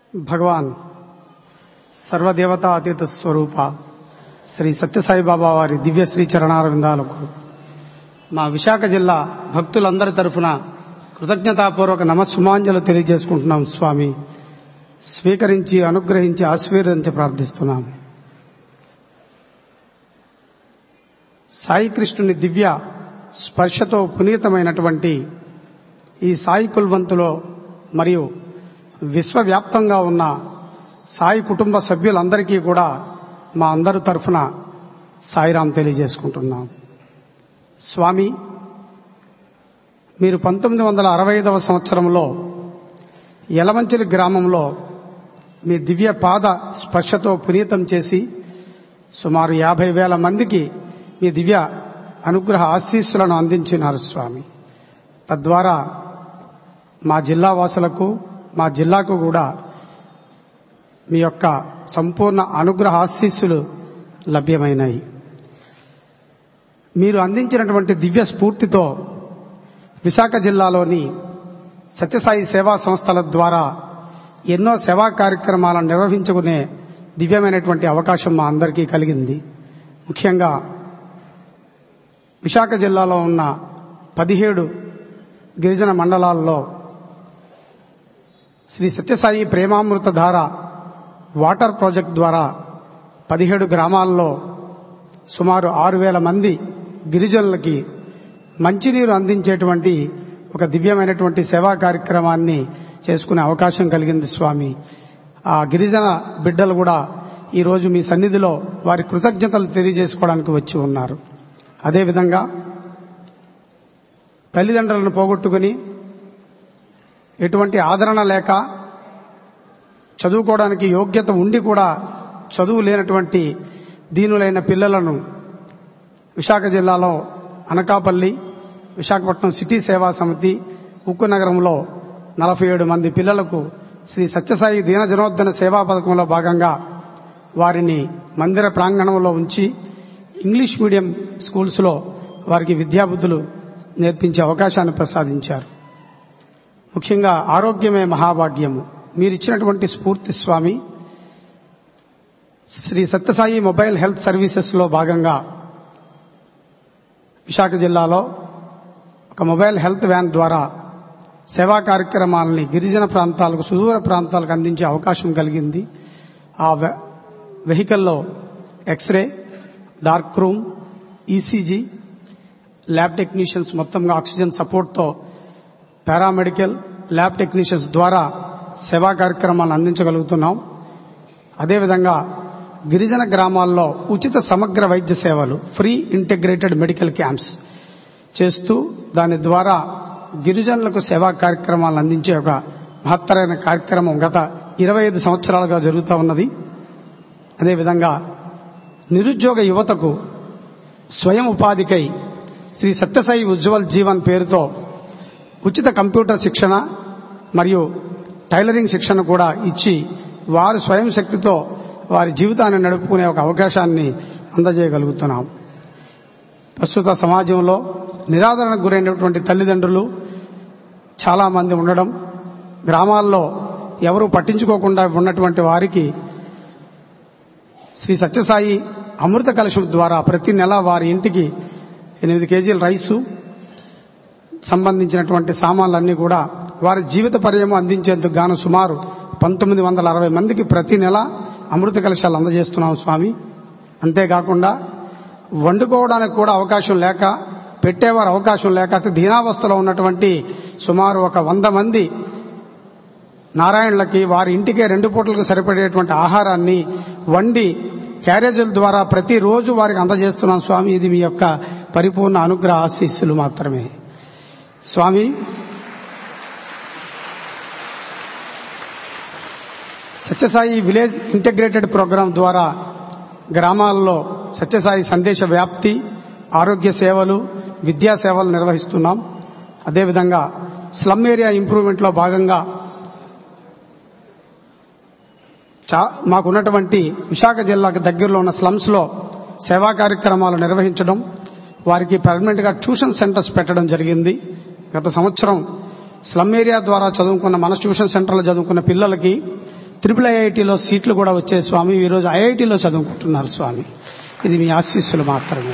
భగవాన్ సర్వదేవతా అతీత స్వరూప శ్రీ సత్యసాయి బాబా వారి దివ్య శ్రీ చరణారవిందాలకు మా విశాఖ జిల్లా భక్తులందరి తరఫున కృతజ్ఞతాపూర్వక నమస్సుమాంజలు తెలియజేసుకుంటున్నాం స్వామి స్వీకరించి అనుగ్రహించి ఆశీర్వదించి ప్రార్థిస్తున్నాం సాయి కృష్ణుని దివ్య స్పర్శతో పునీతమైనటువంటి ఈ సాయి కుల్వంతులో మరియు విశ్వవ్యాప్తంగా ఉన్న సాయి కుటుంబ సభ్యులందరికీ కూడా మా అందరి తరఫున సాయిరాం తెలియజేసుకుంటున్నాం స్వామి మీరు పంతొమ్మిది వందల అరవై ఐదవ సంవత్సరంలో యలమంచిలి గ్రామంలో మీ దివ్య పాద స్పర్శతో పునీతం చేసి సుమారు యాభై వేల మందికి మీ దివ్య అనుగ్రహ ఆశీస్సులను అందించినారు స్వామి తద్వారా మా జిల్లా వాసులకు మా జిల్లాకు కూడా మీ యొక్క సంపూర్ణ అనుగ్రహ ఆశీస్సులు లభ్యమైనాయి మీరు అందించినటువంటి దివ్య స్ఫూర్తితో విశాఖ జిల్లాలోని సత్యసాయి సేవా సంస్థల ద్వారా ఎన్నో సేవా కార్యక్రమాలను నిర్వహించుకునే దివ్యమైనటువంటి అవకాశం మా అందరికీ కలిగింది ముఖ్యంగా విశాఖ జిల్లాలో ఉన్న పదిహేడు గిరిజన మండలాల్లో శ్రీ సత్యసాయి ప్రేమామృత ధార వాటర్ ప్రాజెక్ట్ ద్వారా పదిహేడు గ్రామాల్లో సుమారు ఆరు వేల మంది గిరిజనులకి మంచినీరు అందించేటువంటి ఒక దివ్యమైనటువంటి సేవా కార్యక్రమాన్ని చేసుకునే అవకాశం కలిగింది స్వామి ఆ గిరిజన బిడ్డలు కూడా ఈరోజు మీ సన్నిధిలో వారి కృతజ్ఞతలు తెలియజేసుకోవడానికి వచ్చి ఉన్నారు అదేవిధంగా తల్లిదండ్రులను పోగొట్టుకుని ఎటువంటి ఆదరణ లేక చదువుకోవడానికి యోగ్యత ఉండి కూడా చదువు లేనటువంటి దీనులైన పిల్లలను విశాఖ జిల్లాలో అనకాపల్లి విశాఖపట్నం సిటీ సేవా సమితి ఉక్కు నగరంలో నలభై ఏడు మంది పిల్లలకు శ్రీ సత్యసాయి దీన జనోద్ధన సేవా పథకంలో భాగంగా వారిని మందిర ప్రాంగణంలో ఉంచి ఇంగ్లీష్ మీడియం స్కూల్స్లో వారికి విద్యాబుద్ధులు నేర్పించే అవకాశాన్ని ప్రసాదించారు ముఖ్యంగా ఆరోగ్యమే మహాభాగ్యము మీరిచ్చినటువంటి స్ఫూర్తి స్వామి శ్రీ సత్యసాయి మొబైల్ హెల్త్ సర్వీసెస్లో భాగంగా విశాఖ జిల్లాలో ఒక మొబైల్ హెల్త్ వ్యాన్ ద్వారా సేవా కార్యక్రమాలని గిరిజన ప్రాంతాలకు సుదూర ప్రాంతాలకు అందించే అవకాశం కలిగింది ఆ వెహికల్లో X-ray dark room ECG lab technicians మొత్తంగా ఆక్సిజన్ సపోర్ట్తో పారామెడికల్ ల్యాబ్ టెక్నీషియన్స్ ద్వారా సేవా కార్యక్రమాలను అందించగలుగుతున్నాం అదేవిధంగా గిరిజన గ్రామాల్లో ఉచిత సమగ్ర వైద్య సేవలు ఫ్రీ ఇంటిగ్రేటెడ్ మెడికల్ క్యాంప్స్ చేస్తూ దాని ద్వారా గిరిజనులకు సేవా కార్యక్రమాలను అందించే ఒక మహత్తరైన కార్యక్రమం గత ఇరవై ఐదు సంవత్సరాలుగా జరుగుతూ ఉన్నది అదేవిధంగా నిరుద్యోగ యువతకు స్వయం ఉపాధికై శ్రీ సత్యసాయి ఉజ్వల్ జీవన్ పేరుతో ఉచిత కంప్యూటర్ శిక్షణ మరియు టైలరింగ్ శిక్షణ కూడా ఇచ్చి వారు స్వయం శక్తితో వారి జీవితాన్ని నడుపుకునే ఒక అవకాశాన్ని అందజేయగలుగుతున్నాం ప్రస్తుత సమాజంలో నిరాదరణకు గురైనటువంటి తల్లిదండ్రులు చాలామంది ఉండడం గ్రామాల్లో ఎవరు పట్టించుకోకుండా ఉన్నటువంటి వారికి శ్రీ సత్యసాయి అమృత కలశం ద్వారా ప్రతి నెల వారి ఇంటికి ఎనిమిది కేజీల రైసు సంబంధించినటువంటి సామాన్లన్నీ కూడా వారి జీవిత పర్యము అందించేందుకు గాను సుమారు పంతొమ్మిది వందల అరవై మందికి ప్రతి నెల అమృత కలశాలు అందజేస్తున్నాం స్వామి అంతేకాకుండా వండుకోవడానికి కూడా అవకాశం లేక పెట్టేవారు అవకాశం లేక అతి దీనావస్థలో ఉన్నటువంటి సుమారు ఒక వంద మంది నారాయణులకి వారి ఇంటికే రెండు పూటలకు సరిపడేటువంటి ఆహారాన్ని వండి క్యారేజీల ద్వారా ప్రతిరోజు వారికి అందజేస్తున్నాం స్వామి ఇది మీ యొక్క పరిపూర్ణ అనుగ్రహ ఆశీస్సులు మాత్రమే Swami Sathya Sai village integrated programme ద్వారా గ్రామాల్లో సత్యసాయి సందేశ వ్యాప్తి ఆరోగ్య సేవలు విద్యా సేవలు నిర్వహిస్తున్నాం అదేవిధంగా స్లమ్ ఏరియా ఇంప్రూవ్మెంట్లో భాగంగా చా మాకున్నటువంటి విశాఖ జిల్లాకు దగ్గరలో ఉన్న స్లమ్స్లో సేవా కార్యక్రమాలు నిర్వహించడం వారికి పర్మనెంట్గా ట్యూషన్ సెంటర్స్ పెట్టడం జరిగింది గత సంవత్సరం స్లమ్ ఏరియా ద్వారా చదువుకున్న మన ట్యూషన్ సెంటర్లో చదువుకున్న పిల్లలకి త్రిపుల్ ఐఐటిలో సీట్లు కూడా వచ్చే స్వామి ఈరోజు ఐఐటిలో చదువుకుంటున్నారు స్వామి ఇది మీ ఆశీస్సులు మాత్రమే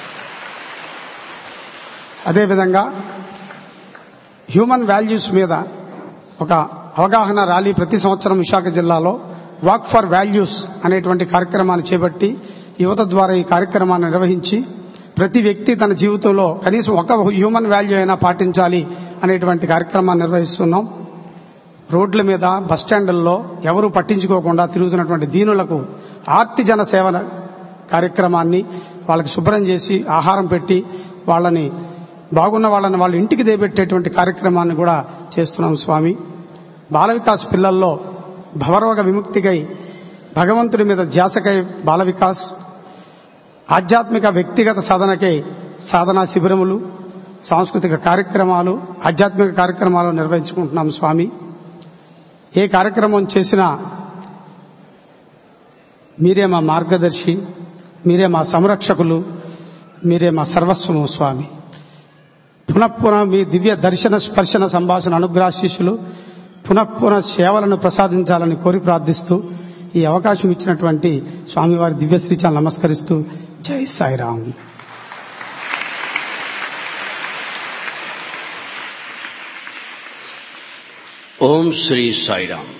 అదేవిధంగా హ్యూమన్ వాల్యూస్ మీద ఒక అవగాహన ర్యాలీ ప్రతి సంవత్సరం విశాఖ జిల్లాలో వాక్ ఫర్ వాల్యూస్ అనేటువంటి కార్యక్రమాన్ని చేపట్టి యువత ద్వారా ఈ కార్యక్రమాన్ని నిర్వహించి ప్రతి వ్యక్తి తన జీవితంలో కనీసం ఒక హ్యూమన్ వాల్యూ అయినా పాటించాలి అనేటువంటి కార్యక్రమాన్ని నిర్వహిస్తున్నాం రోడ్ల మీద బస్ స్టాండ్లలో ఎవరు పట్టించుకోకుండా తిరుగుతున్నటువంటి దీనులకు ఆర్తిజన సేవ కార్యక్రమాన్ని వాళ్ళకి శుభ్రం చేసి ఆహారం పెట్టి వాళ్ళని బాగున్న వాళ్ళని వాళ్ళ ఇంటికి దేబెట్టేటువంటి కార్యక్రమాన్ని కూడా చేస్తున్నాం స్వామి బాల వికాస్ పిల్లల్లో భవరోగ విముక్తికై భగవంతుడి మీద ధ్యాసకై బాల వికాస్ ఆధ్యాత్మిక వ్యక్తిగత సాధనకై సాధనా శిబిరములు సాంస్కృతిక కార్యక్రమాలు ఆధ్యాత్మిక కార్యక్రమాలు నిర్వహించుకుంటున్నాం స్వామి ఏ కార్యక్రమం చేసినా మీరే మా మార్గదర్శి మీరే మా సంరక్షకులు మీరే మా సర్వస్వము స్వామి పునఃపున మీ దివ్య దర్శన స్పర్శన సంభాషణ అనుగ్రహాశిష్యులు పునఃపున సేవలను ప్రసాదించాలని కోరి ప్రార్థిస్తూ ఈ అవకాశం ఇచ్చినటువంటి స్వామివారి దివ్య శ్రీచాలను నమస్కరిస్తూ జై Sairam Om Sri Sai Ram.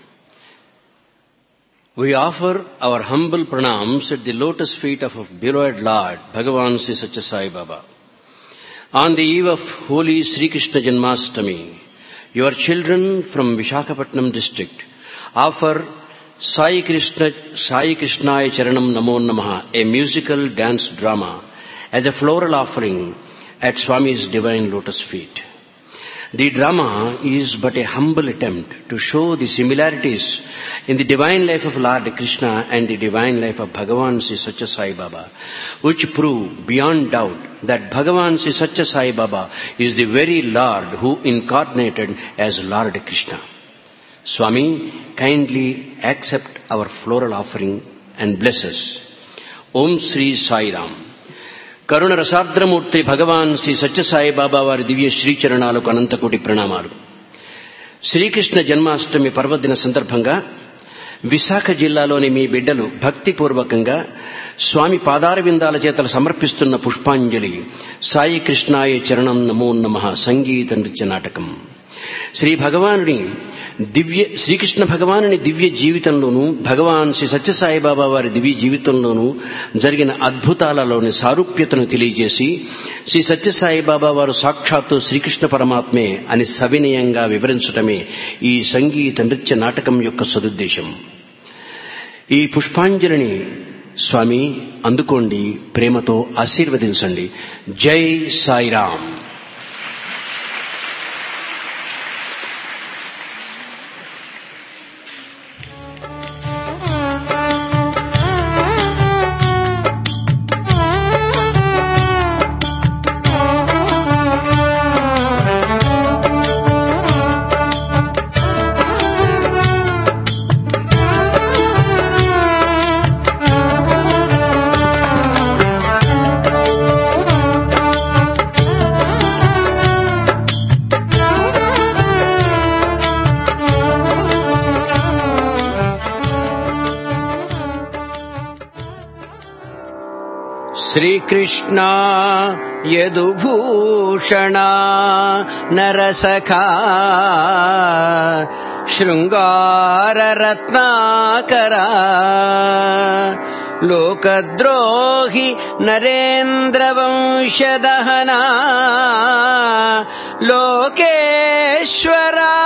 We offer our humble pranams at the lotus feet of our beloved Lord, Bhagavan Sri Satya Sai Baba. On the eve of Holy Sri Krishna Janmashtami, your children from Vishakhapatnam district offer Sai Krishna, Sai Krishnaya Charanam Namo Namaha, a musical dance drama, as a floral offering at Swami's divine lotus feet. The drama is but a humble attempt to show the similarities in the divine life of Lord Krishna and the divine life of Bhagavan Sri Satya Sai Baba, which prove beyond doubt that Bhagavan Sri Satya Sai Baba is the very Lord who incarnated as Lord Krishna. Swami, kindly accept our floral offering and bless us. Om Sri Sai Ram. కరుణ రసాద్రమూర్తి భగవాన్ శ్రీ సత్యసాయి బాబా వారి దివ్య శ్రీచరణాలకు అనంతకోటి ప్రణామాలు శ్రీకృష్ణ జన్మాష్టమి పర్వదిన సందర్భంగా విశాఖ జిల్లాలోని మీ బిడ్డలు భక్తిపూర్వకంగా స్వామి పాదార విందాల చేతలు సమర్పిస్తున్న పుష్పాంజలి సాయి కృష్ణాయ చరణం నమో నమ సంగీత నృత్య నాటకం శ్రీ భగవానుని దివ్య శ్రీకృష్ణ భగవానుని దివ్య జీవితంలోనూ భగవాన్ శ్రీ సత్యసాయిబాబా వారి దివ్య జీవితంలోనూ జరిగిన అద్భుతాలలోని సారూప్యతను తెలియజేసి శ్రీ సత్యసాయిబాబా వారు సాక్షాత్తు శ్రీకృష్ణ పరమాత్మే అని సవినయంగా వివరించటమే ఈ సంగీత నృత్య నాటకం యొక్క సదుద్దేశం ఈ పుష్పాంజలిని స్వామి అందుకోండి ప్రేమతో ఆశీర్వదించండి జై సాయిరామ్ శ్రీకృష్ణ యదుభూషణ నరసఖా శృంగారరత్నాకరా లోకద్రోహి నరేంద్రవంశదహనా లోకేశ్వరా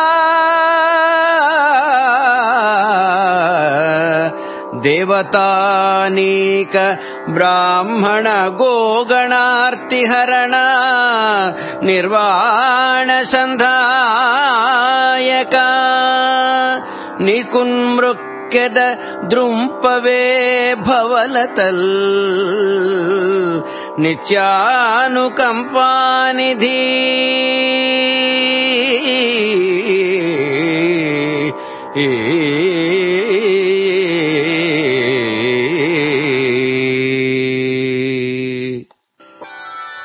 దేవతానీక బ్రాహ్మణ గోగణార్తిహరణ నిర్వాణ సంధాయక నికున్మృక్యద ద్రుంపవే భవలతల్ నిత్యానుకంపానిధి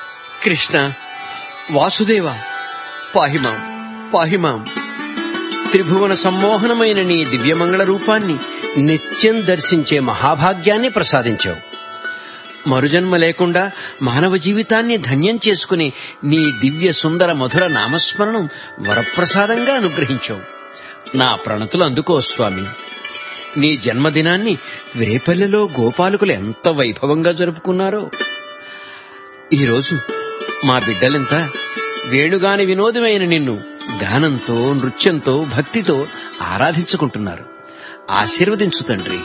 కృష్ణ వాసుదేవ పాహిమాం పాహిమాం త్రిభువన సమ్మోహనమైన నీ దివ్యమంగళ రూపాన్ని నిత్యం దర్శించే మహాభాగ్యాన్ని ప్రసాదించావు మరుజన్మ లేకుండా మానవ జీవితాన్ని ధన్యం చేసుకుని నీ దివ్య సుందర మధుర నామస్మరణం వరప్రసాదంగా అనుగ్రహించావు నా ప్రణతులు అందుకో స్వామి నీ జన్మదినాన్ని వేపల్లెలో గోపాలకులు ఎంత వైభవంగా జరుపుకున్నారో ఈరోజు మా బిడ్డలంతా వేణుగాని వినోదమైన నిన్ను గానంతో నృత్యంతో భక్తితో ఆరాధించుకుంటున్నారు ఆశీర్వదించు తండ్రి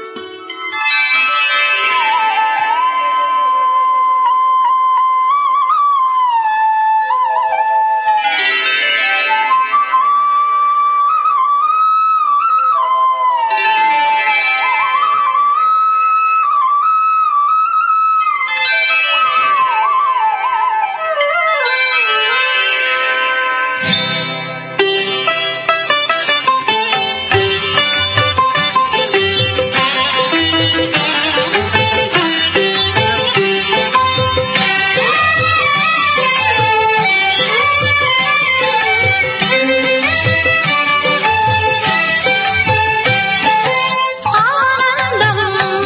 ఆనందం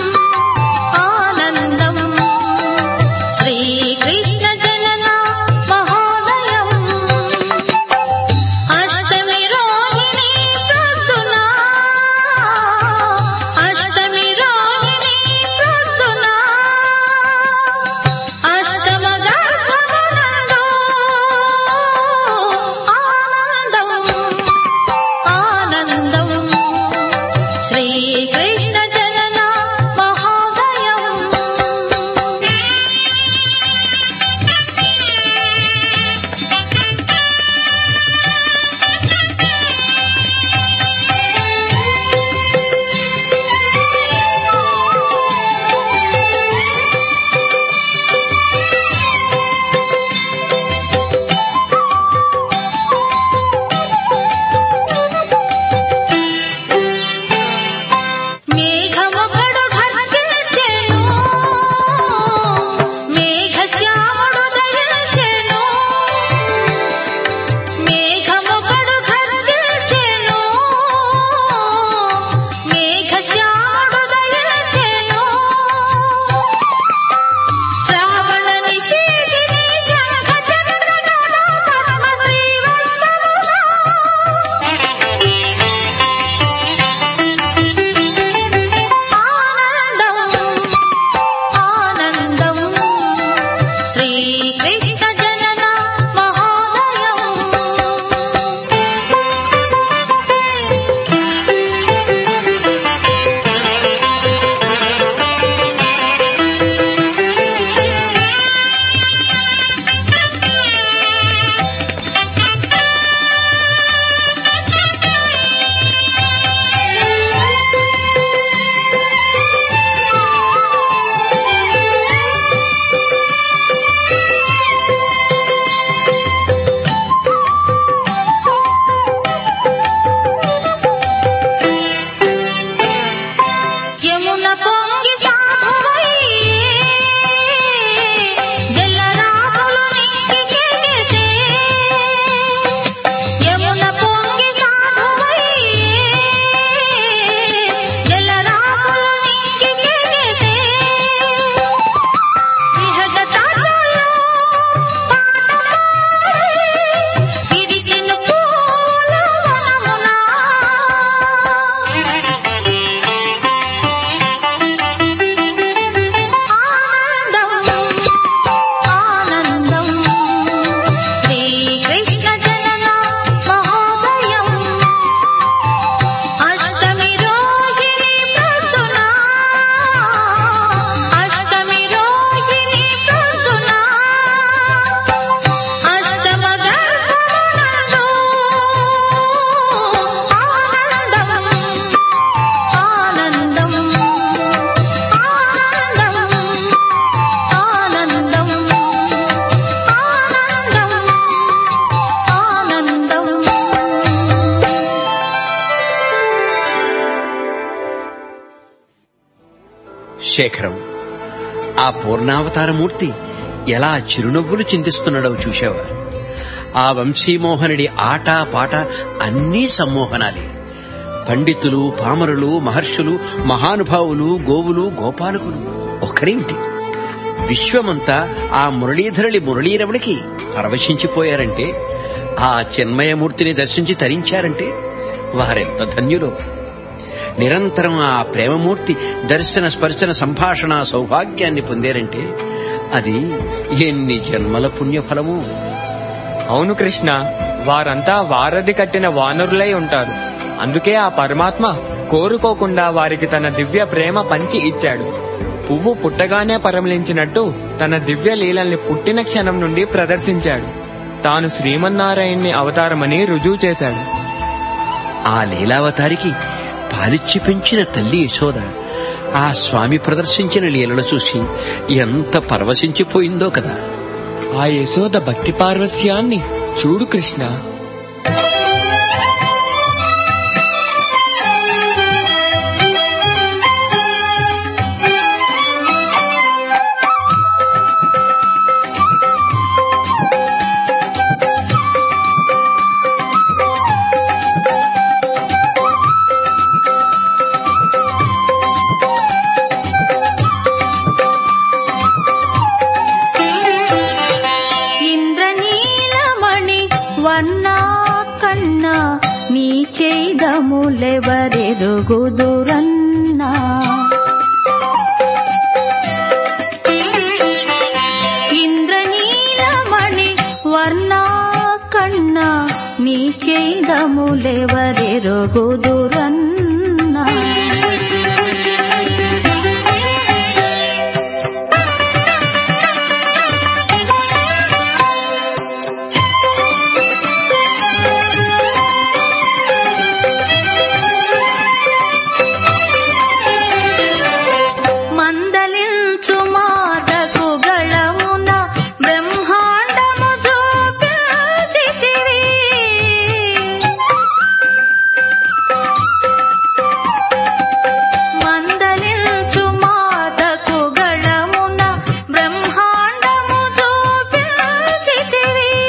ఆనందం శ్రీకృష్ణ జనన మహోదయం అష్టమి రోహిణి ప్రొద్దున అష్టమి రోహిణి ప్రొద్దున అష్టమ గర్భమునందు ఆనందం ఆనందం శ్రీకృష్ణ జనన మహోదయం మేఘమొకడు ఘర్జించెను మేఘశ్యాముడు దయచెను మేఘమొకడు ఘర్జించెను మేఘశ్యాముడు దయచెను శ్రావణ నిశీదిని శంఖ చంద్రగణ పద్మ శ్రీవత్సముగా ఆనందం ఆనందం శ్రీకృష్ణ జనన మహోదయం యమున పొంగి సాధువై జలరాశులు నింగికెగసే యమున పొంగి సాధువై జలరాశులు నింగికెగసే విహగతాతలో విరిసిన పూల వనమునా ఆనందం ఆనందం శ్రీకృష్ణ జనన మహోదయం అష్టమి రోహిణి ప్రొద్దున అష్టమి రోహిణి ప్రొద్దున అష్టమ గర్భమునందు ఆనందం ఆనందం ఆనందం ఆనందం ఆనందం శేఖరం ఆ పూర్ణావతారమూర్తి ఎలా చిరునవ్వులు చిందిస్తున్నాడో చూశావా ఆ వంశీమోహనుడి ఆట పాట అన్నీ సమ్మోహనాలే పండితులు పామరులు మహర్షులు మహానుభావులు గోవులు గోపాలకులు ఒకరేమిటి విశ్వమంతా ఆ మురళీధరుడి మురళీరవుడికి పరవశించిపోయారంటే ఆ చిన్మయమూర్తిని దర్శించి తరించారంటే వారెంత ధన్యులో నిరంతరం ఆ ప్రేమమూర్తి దర్శన స్పర్శన సంభాషణ సౌభాగ్యాన్ని పొందారంటే అది ఎన్ని జన్మల పుణ్యఫలము అవును కృష్ణ వారంతా వారధి కట్టిన వానరులై ఉంటారు అందుకే ఆ పరమాత్మ కోరుకోకుండా వారికి తన దివ్య ప్రేమ పంచి ఇచ్చాడు పువ్వు పుట్టగానే పరమలించినట్టు తన దివ్య లీలల్ని పుట్టిన క్షణం నుండి ప్రదర్శించాడు తాను శ్రీమన్నారాయణ్ణి అవతారమని రుజువు చేశాడు ఆ లీలావతారికి పాలిచ్చి పెంచిన తల్లి యశోద ఆ స్వామి ప్రదర్శించిన లీలలు చూసి ఎంత పరవశించిపోయిందో కదా ఆ యశోద భక్తి పార్వస్యాన్ని చూడు కృష్ణ ఇంద్రనీలమణి వర్ణా కన్నా నీ చేదములెవరెరుగుదురన్నా ఇంద్రనీలమణి వర్ణా కన్నా నీ చేదములెవరెరుగుదురన్నా మందలించు మాటకు గళమున బ్రహ్మాండము చూపించితివి మందలించు మాటకు గళమున బ్రహ్మాండము చూపించితివి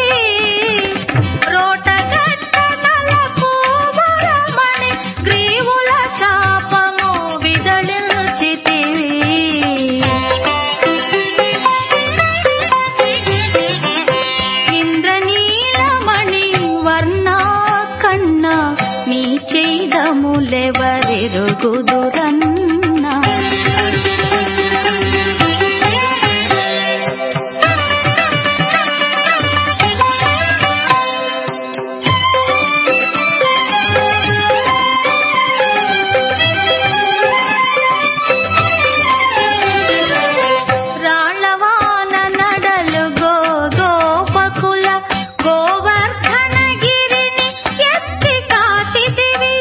రోటగట్ట నలకు వరమణి గ్రీవుల శాపము విదలించితివి ఇంద్రనీలమణి వర్ణా కన్నా నీ చేదములెవరెరుగుదురన్నా రాళ్ళవాన నడలు గో గోపకుల గోవర్ధనగిరిని ఎత్తి కాచితివి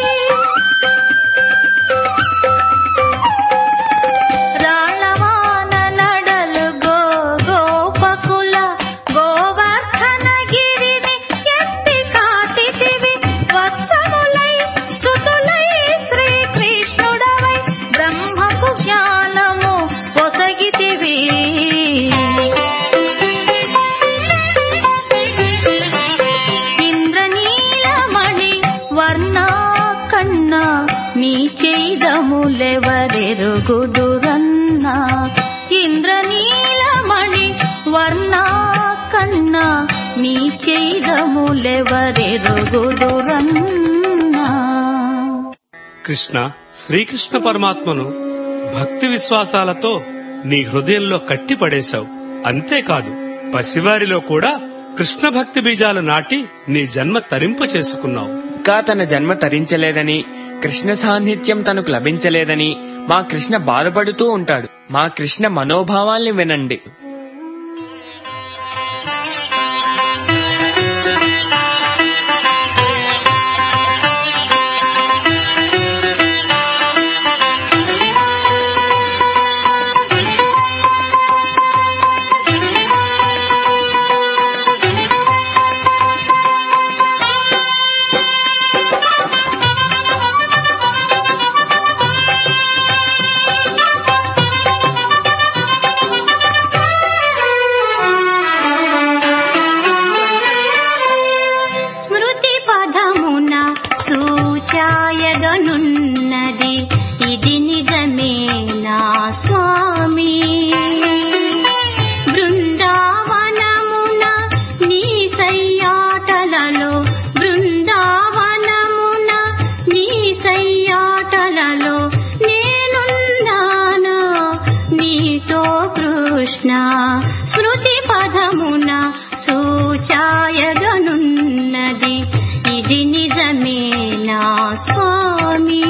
రాళ్ళవాన నడలు గో గోపకుల గోవర్ధనగిరిని ఎత్తి కాచితివి వత్సములై సుతులై శ్రీకృష్ణుడవై బ్రహ్మకు జ్ఞానము పొసగితివి ఇంద్రనీలమణి వర్ణా కన్నా నీ చేదములెవరెరుగుదురన్నా ఇంద్రనీలమణి వర్ణా కన్నా నీ చేదములెవరెరుగుదురన్నా కృష్ణ శ్రీకృష్ణ పరమాత్మను భక్తి విశ్వాసాలతో నీ హృదయంలో కట్టిపడేశావు అంతేకాదు పసివారిలో కూడా కృష్ణ భక్తి బీజాలు నాటి నీ జన్మ తరింప చేసుకున్నావు ఇంకా తన జన్మ తరించలేదని కృష్ణ సాన్నిధ్యం తనకు లభించలేదని మా కృష్ణ బాధపడుతూ ఉంటాడు మా కృష్ణ మనోభావాల్ని వినండి ఆ సాయగనున్నది ఇది నిజమే నా స్వామి బృందావనమున నీ సయ్యాటలలో బృందావనమున నీ సయ్యాటలలో నేనున్నాను నీతో కృష్ణ స్మృతి పదమున సూచాయగనున్నది ఇది నిజమే నా స్వామి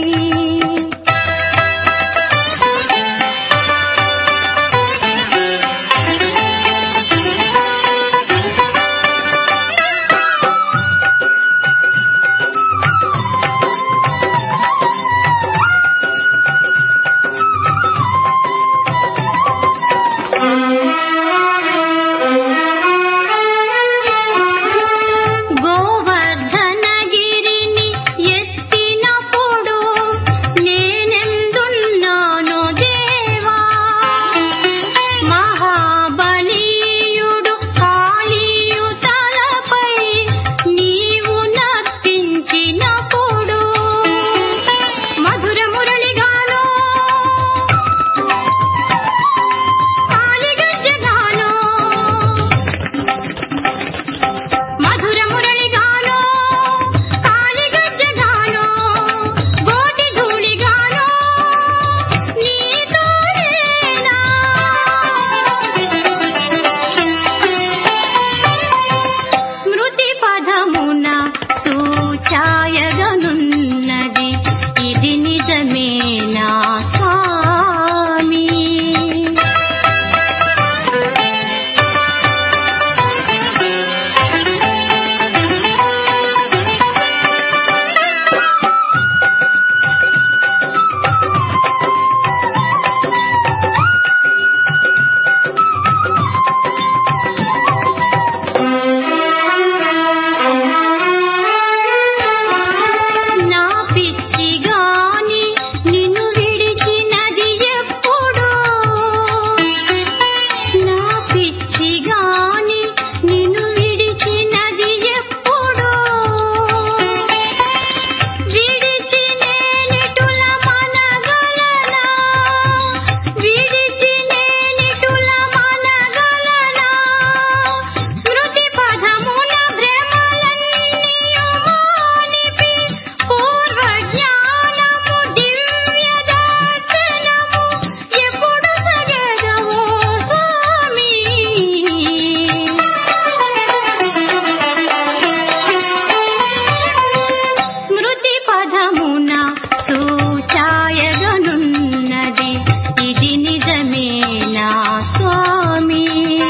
గోవర్ధనగిరిని ఎత్తినప్పుడు నేనెందున్నాను దేవా మహాబలీయుడు కాళీయు తలపై నీవు నర్తించినప్పుడు మధుర మురళిగానో కాళిగజ్జగానో మధుర మురళిగానో కాళిగజ్జగానో గోటి ధూళిగానో నీతోనేనా స్మృతి పదమున సూచాయగనున్నది ఇది నిజమే నా స్వామి నా పిచ్చిగాని నిన్ను విడిచినది ఎప్పుడు నా పిచ్చిగాని నిన్ను విడిచినది ఎప్పుడు విడిచి నేనిటుల మనగలనా విడిచి నేనిటుల మనగలనా స్మృతి పదమున భ్రమలన్నీయు మానిపి పూర్వ జ్ఞానము దివ్య దర్శనము ఎప్పుడు సగదవో స్వామి స్మృతి పదమున సూచాయగనున్నది ఇది నిజమే నా స్వామి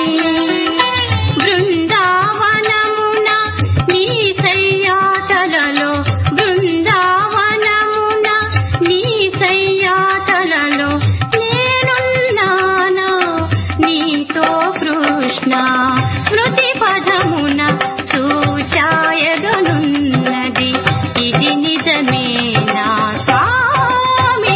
బృందావనమున నీ సయ్యాటలలో బృందావనమున నీ సయ్యాటలలో నేనున్నాను నీతో కృష్ణ స్మృతి పదమున సూచాయగనున్నది ఇది నిజమే నా స్వామి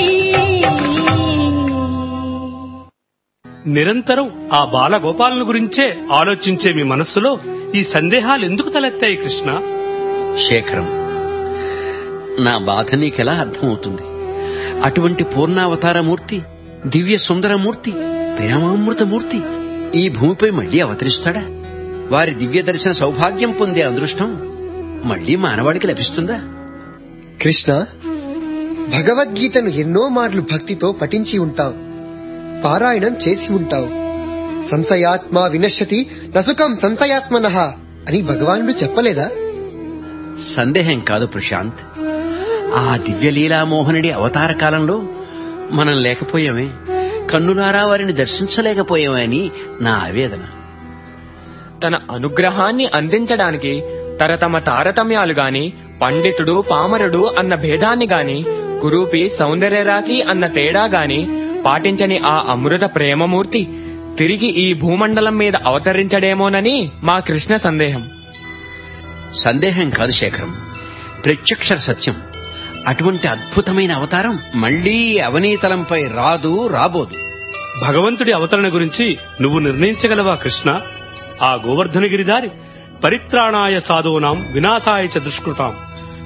నిరంతరం ఆ బాలగోపాలను గురించే ఆలోచించే మీ మనస్సులో ఈ సందేహాలు ఎందుకు తలెత్తాయి కృష్ణ శేఖరం నా బాధ నీకెలా అర్థమవుతుంది అటువంటి పూర్ణావతారమూర్తి దివ్య సుందరమూర్తి ప్రేమామృతమూర్తి ఈ భూమిపై మళ్లీ అవతరిస్తాడా వారి దివ్య దర్శన సౌభాగ్యం పొందే అదృష్టం మళ్లీ మానవాడికి లభిస్తుందా కృష్ణ భగవద్గీతను ఎన్నో మార్లు భక్తితో పఠించి ఉంటావు పారాయణం చేసి ఉంటావు సంశయాత్మ వినశ్యతి నసుకం సంశయాత్మనః అని భగవానుడు చెప్పలేదా సందేహం కాదు ప్రశాంత్ ఆ దివ్యలీలామోహనుడి అవతార కాలంలో మనం లేకపోయామే కన్నులారా వారిని దర్శించలేకపోయామే అని నా ఆవేదన తన అనుగ్రహాన్ని అందించడానికి తరతమ తారతమ్యాలు గాని పండితుడు పామరుడు అన్న భేదాన్ని గాని కురూపి సౌందర్యరాశి అన్న తేడా గాని పాటించని ఆ అమృత ప్రేమమూర్తి తిరిగి ఈ భూమండలం మీద అవతరించడేమోనని మా కృష్ణ సందేహం సందేహం కాదు శేఖరం ప్రత్యక్ష సత్యం అటువంటి అద్భుతమైన అవతారం మళ్లీ అవనీతలంపై రాదు రాబోదు భగవంతుడి అవతరణ గురించి నువ్వు నిర్ణయించగలవా కృష్ణ ఆ గోవర్ధనగిరిదారి పరిత్రాణాయ సాధూనాం వినాశాయ చ దుష్కృతాం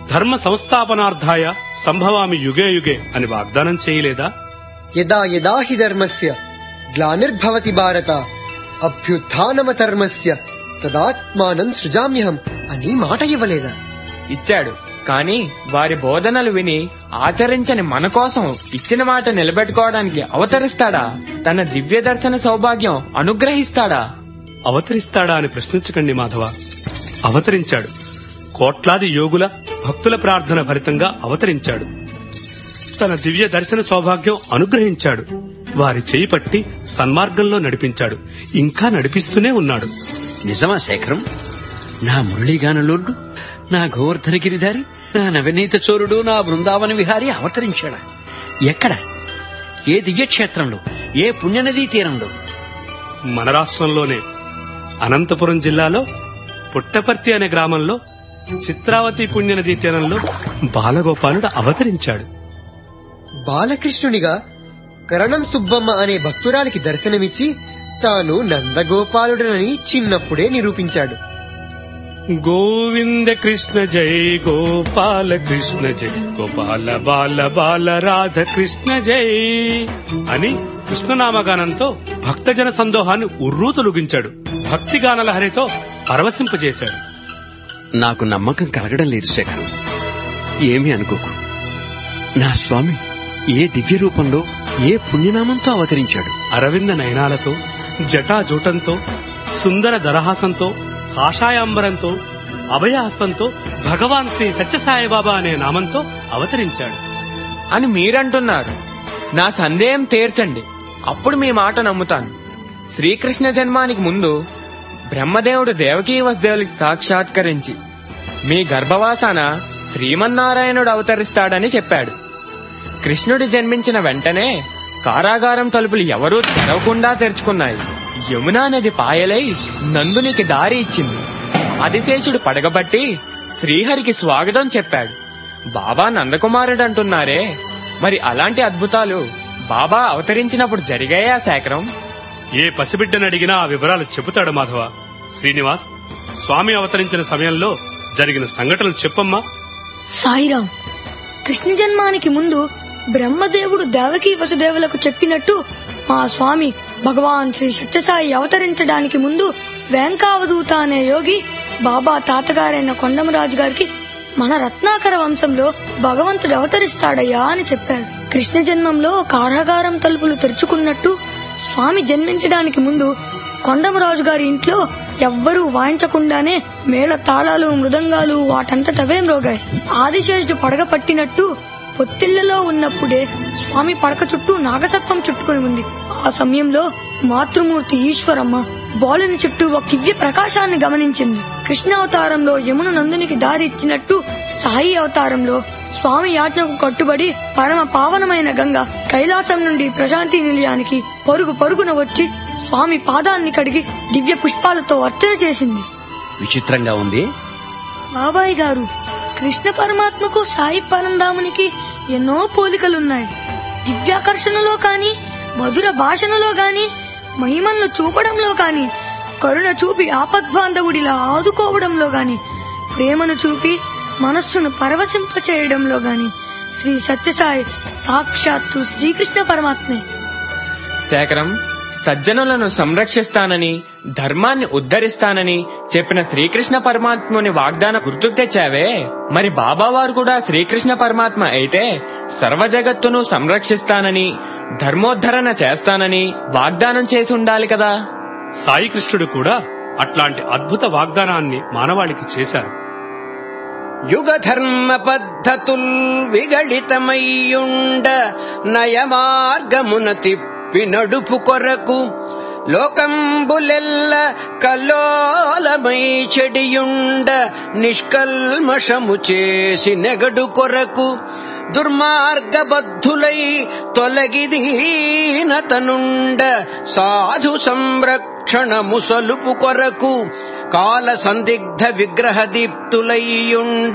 ధర్మ సంస్థాపనార్థాయ సంభవామి యుగే యుగే అని వాగ్దానం చేయలేదా యదా యదా హి ధర్మస్య గ్లానిర్భవతి భారత అభ్యుత్నమధర్మస్య తదాత్మానం సృజామ్యహం అని మాట ఇవ్వలేదా ఇచ్చాడు కానీ వారి బోధనలు విని ఆచరించని మన కోసం ఇచ్చిన మాట నిలబెట్టుకోవడానికి అవతరిస్తాడా తన దివ్య దర్శన సౌభాగ్యం అనుగ్రహిస్తాడా అవతరిస్తాడా అని ప్రశ్నించకండి మాధవ అవతరించాడు కోట్లాది యోగుల భక్తుల ప్రార్థన ఫలితంగా అవతరించాడు తన దివ్య దర్శన సౌభాగ్యం అనుగ్రహించాడు వారి చేయి పట్టి సన్మార్గంలో నడిపించాడు ఇంకా నడిపిస్తూనే ఉన్నాడు నిజమా శేఖరం నా మురళీగానలోడు నా గోవర్ధన గిరిధారి నా నవనీత చోరుడు నా బృందావన విహారి అవతరించాడా ఎక్కడ ఏ దివ్యక్షేత్రంలో ఏ పుణ్యనదీ తీరంలో మన రాష్ట్రంలోనే అనంతపురం జిల్లాలో పుట్టపర్తి అనే గ్రామంలో చిత్రావతి పుణ్యనదీ తీరంలో బాలగోపాలుడు అవతరించాడు బాలకృష్ణునిగా కరణం సుబ్బమ్మ అనే భక్తురాలికి దర్శనమిచ్చి తాను నందగోపాలుడనని చిన్నప్పుడే నిరూపించాడు గోవింద కృష్ణ జై గోపాల కృష్ణ జై గోపాల బాల బాల రాధ కృష్ణ జై అని కృష్ణనామగానంతో భక్తజన సందోహాన్ని ఉర్రూతలుగించాడు భక్తిగాన లహరితో పరవశింపజేశాడు నాకు నమ్మకం కలగడం లేదు శేఖరం ఏమీ అనుకోకు నా స్వామి ఏ దివ్య రూపంలో ఏ పుణ్యనామంతో అవతరించాడు అరవింద నయనాలతో జటాజూటంతో సుందర దరహాసంతో కాషాయాంబరంతో అభయహస్తంతో భగవాన్ శ్రీ సత్యసాయిబాబా అనే నామంతో అవతరించాడు అని మీరంటున్నారు నా సందేహం తీర్చండి అప్పుడు మీ మాట నమ్ముతాను శ్రీకృష్ణ జన్మానికి ముందు బ్రహ్మదేవుడు దేవకీ వసుదేవులకి సాక్షాత్కరించి మీ గర్భవాసాన శ్రీమన్నారాయణుడు అవతరిస్తాడని చెప్పాడు కృష్ణుడు జన్మించిన వెంటనే కారాగారం తలుపులు ఎవరూ తెరవకుండా తెరుచుకున్నాయి యమునా నది పాయలై నందునికి దారి ఇచ్చింది ఆదిశేషుడు పడగబట్టి శ్రీహరికి స్వాగతం చెప్పాడు బాబా నందకుమారుడు అంటున్నారే మరి అలాంటి అద్భుతాలు బాబా అవతరించినప్పుడు జరిగాయా శేఖరం ఏ పసిబిడ్డను అడిగినా ఆ వివరాలు చెబుతాడు మాధవ శ్రీనివాస్ స్వామి అవతరించిన సమయంలో జరిగిన సంఘటనలు చెప్పమ్మా సాయిరాం కృష్ణ జన్మానికి ముందు బ్రహ్మదేవుడు దేవకీ వసుదేవులకు చెప్పినట్టు మా స్వామి భగవాన్ శ్రీ సత్యసాయి అవతరించడానికి ముందు వేంకావధూత అనే యోగి బాబా తాతగారైన కొండమరాజు గారికి మన రత్నాకర వంశంలో భగవంతుడు అవతరిస్తాడయ్యా అని చెప్పాడు కృష్ణ జన్మంలో కారాగారం తలుపులు తెరుచుకున్నట్టు స్వామి జన్మించడానికి ముందు కొండమరాజు గారి ఇంట్లో ఎవ్వరూ వాయించకుండానే మేళ తాళాలు మృదంగాలు వాటంతటవే మ్రోగాయి ఆదిశేషుడు పడగ పట్టినట్టు పొత్తిళ్లలో ఉన్నప్పుడే స్వామి పడక చుట్టూ నాగసత్వం చుట్టుకుని ఉంది ఆ సమయంలో మాతృమూర్తి ఈశ్వరమ్మ బాలుని చుట్టూ ఒక దివ్య ప్రకాశాన్ని గమనించింది కృష్ణ అవతారంలో యమున నందునికి దారి ఇచ్చినట్టు సాయి అవతారంలో స్వామి యాజ్ఞకు కట్టుబడి పరమ పావనమైన గంగ కైలాసం నుండి ప్రశాంతి నిలయానికి పరుగు పరుగున వచ్చి స్వామి పాదాన్ని కడిగి దివ్య పుష్పాలతో అర్చన చేసింది విచిత్రంగా ఉంది బాబాయ్ గారు కృష్ణ పరమాత్మకు సాయి పరంధామునికి ఎన్నో పోలికలున్నాయి దివ్యాకర్షణలో కాని మధుర భాషణలో గాని మహిమలను చూపడంలో కాని కరుణ చూపి ఆపద్బాంధవుడిలా ఆదుకోవడంలో గాని ప్రేమను చూపి మనస్సును పరవశింప చేయడంలో గాని శ్రీ సత్యసాయి సాక్షాత్తు శ్రీకృష్ణ పరమాత్మే శేఖరం సజ్జనులను సంరక్షిస్తానని ధర్మాన్ని ఉద్ధరిస్తానని చెప్పిన శ్రీకృష్ణ పరమాత్ముని వాగ్దానం గుర్తుకు తెచ్చావే మరి బాబావారు కూడా శ్రీకృష్ణ పరమాత్మ అయితే సర్వ జగత్తును సంరక్షిస్తానని ధర్మోద్ధరణ చేస్తానని వాగ్దానం చేసి ఉండాలి కదా సాయి కృష్ణుడు కూడా అట్లాంటి అద్భుత వాగ్దానాన్ని మానవాళికి చేశారు యుగ ధర్మ పద్ధతుల్ విగళితమయ్యుండ నయమార్గమున తిప్పి నడుపు కొరకు లోకంబులెల్ల కల్లోలమై చెడియుండ నిష్కల్మషము చేసి నెగడు కొరకు దుర్మార్గబద్ధులై తొలగిదీనతనుండ సాధు సంరక్షణ ముసలుపు కొరకు కాల సందిగ్ధ విగ్రహ దీప్తులయ్యుండ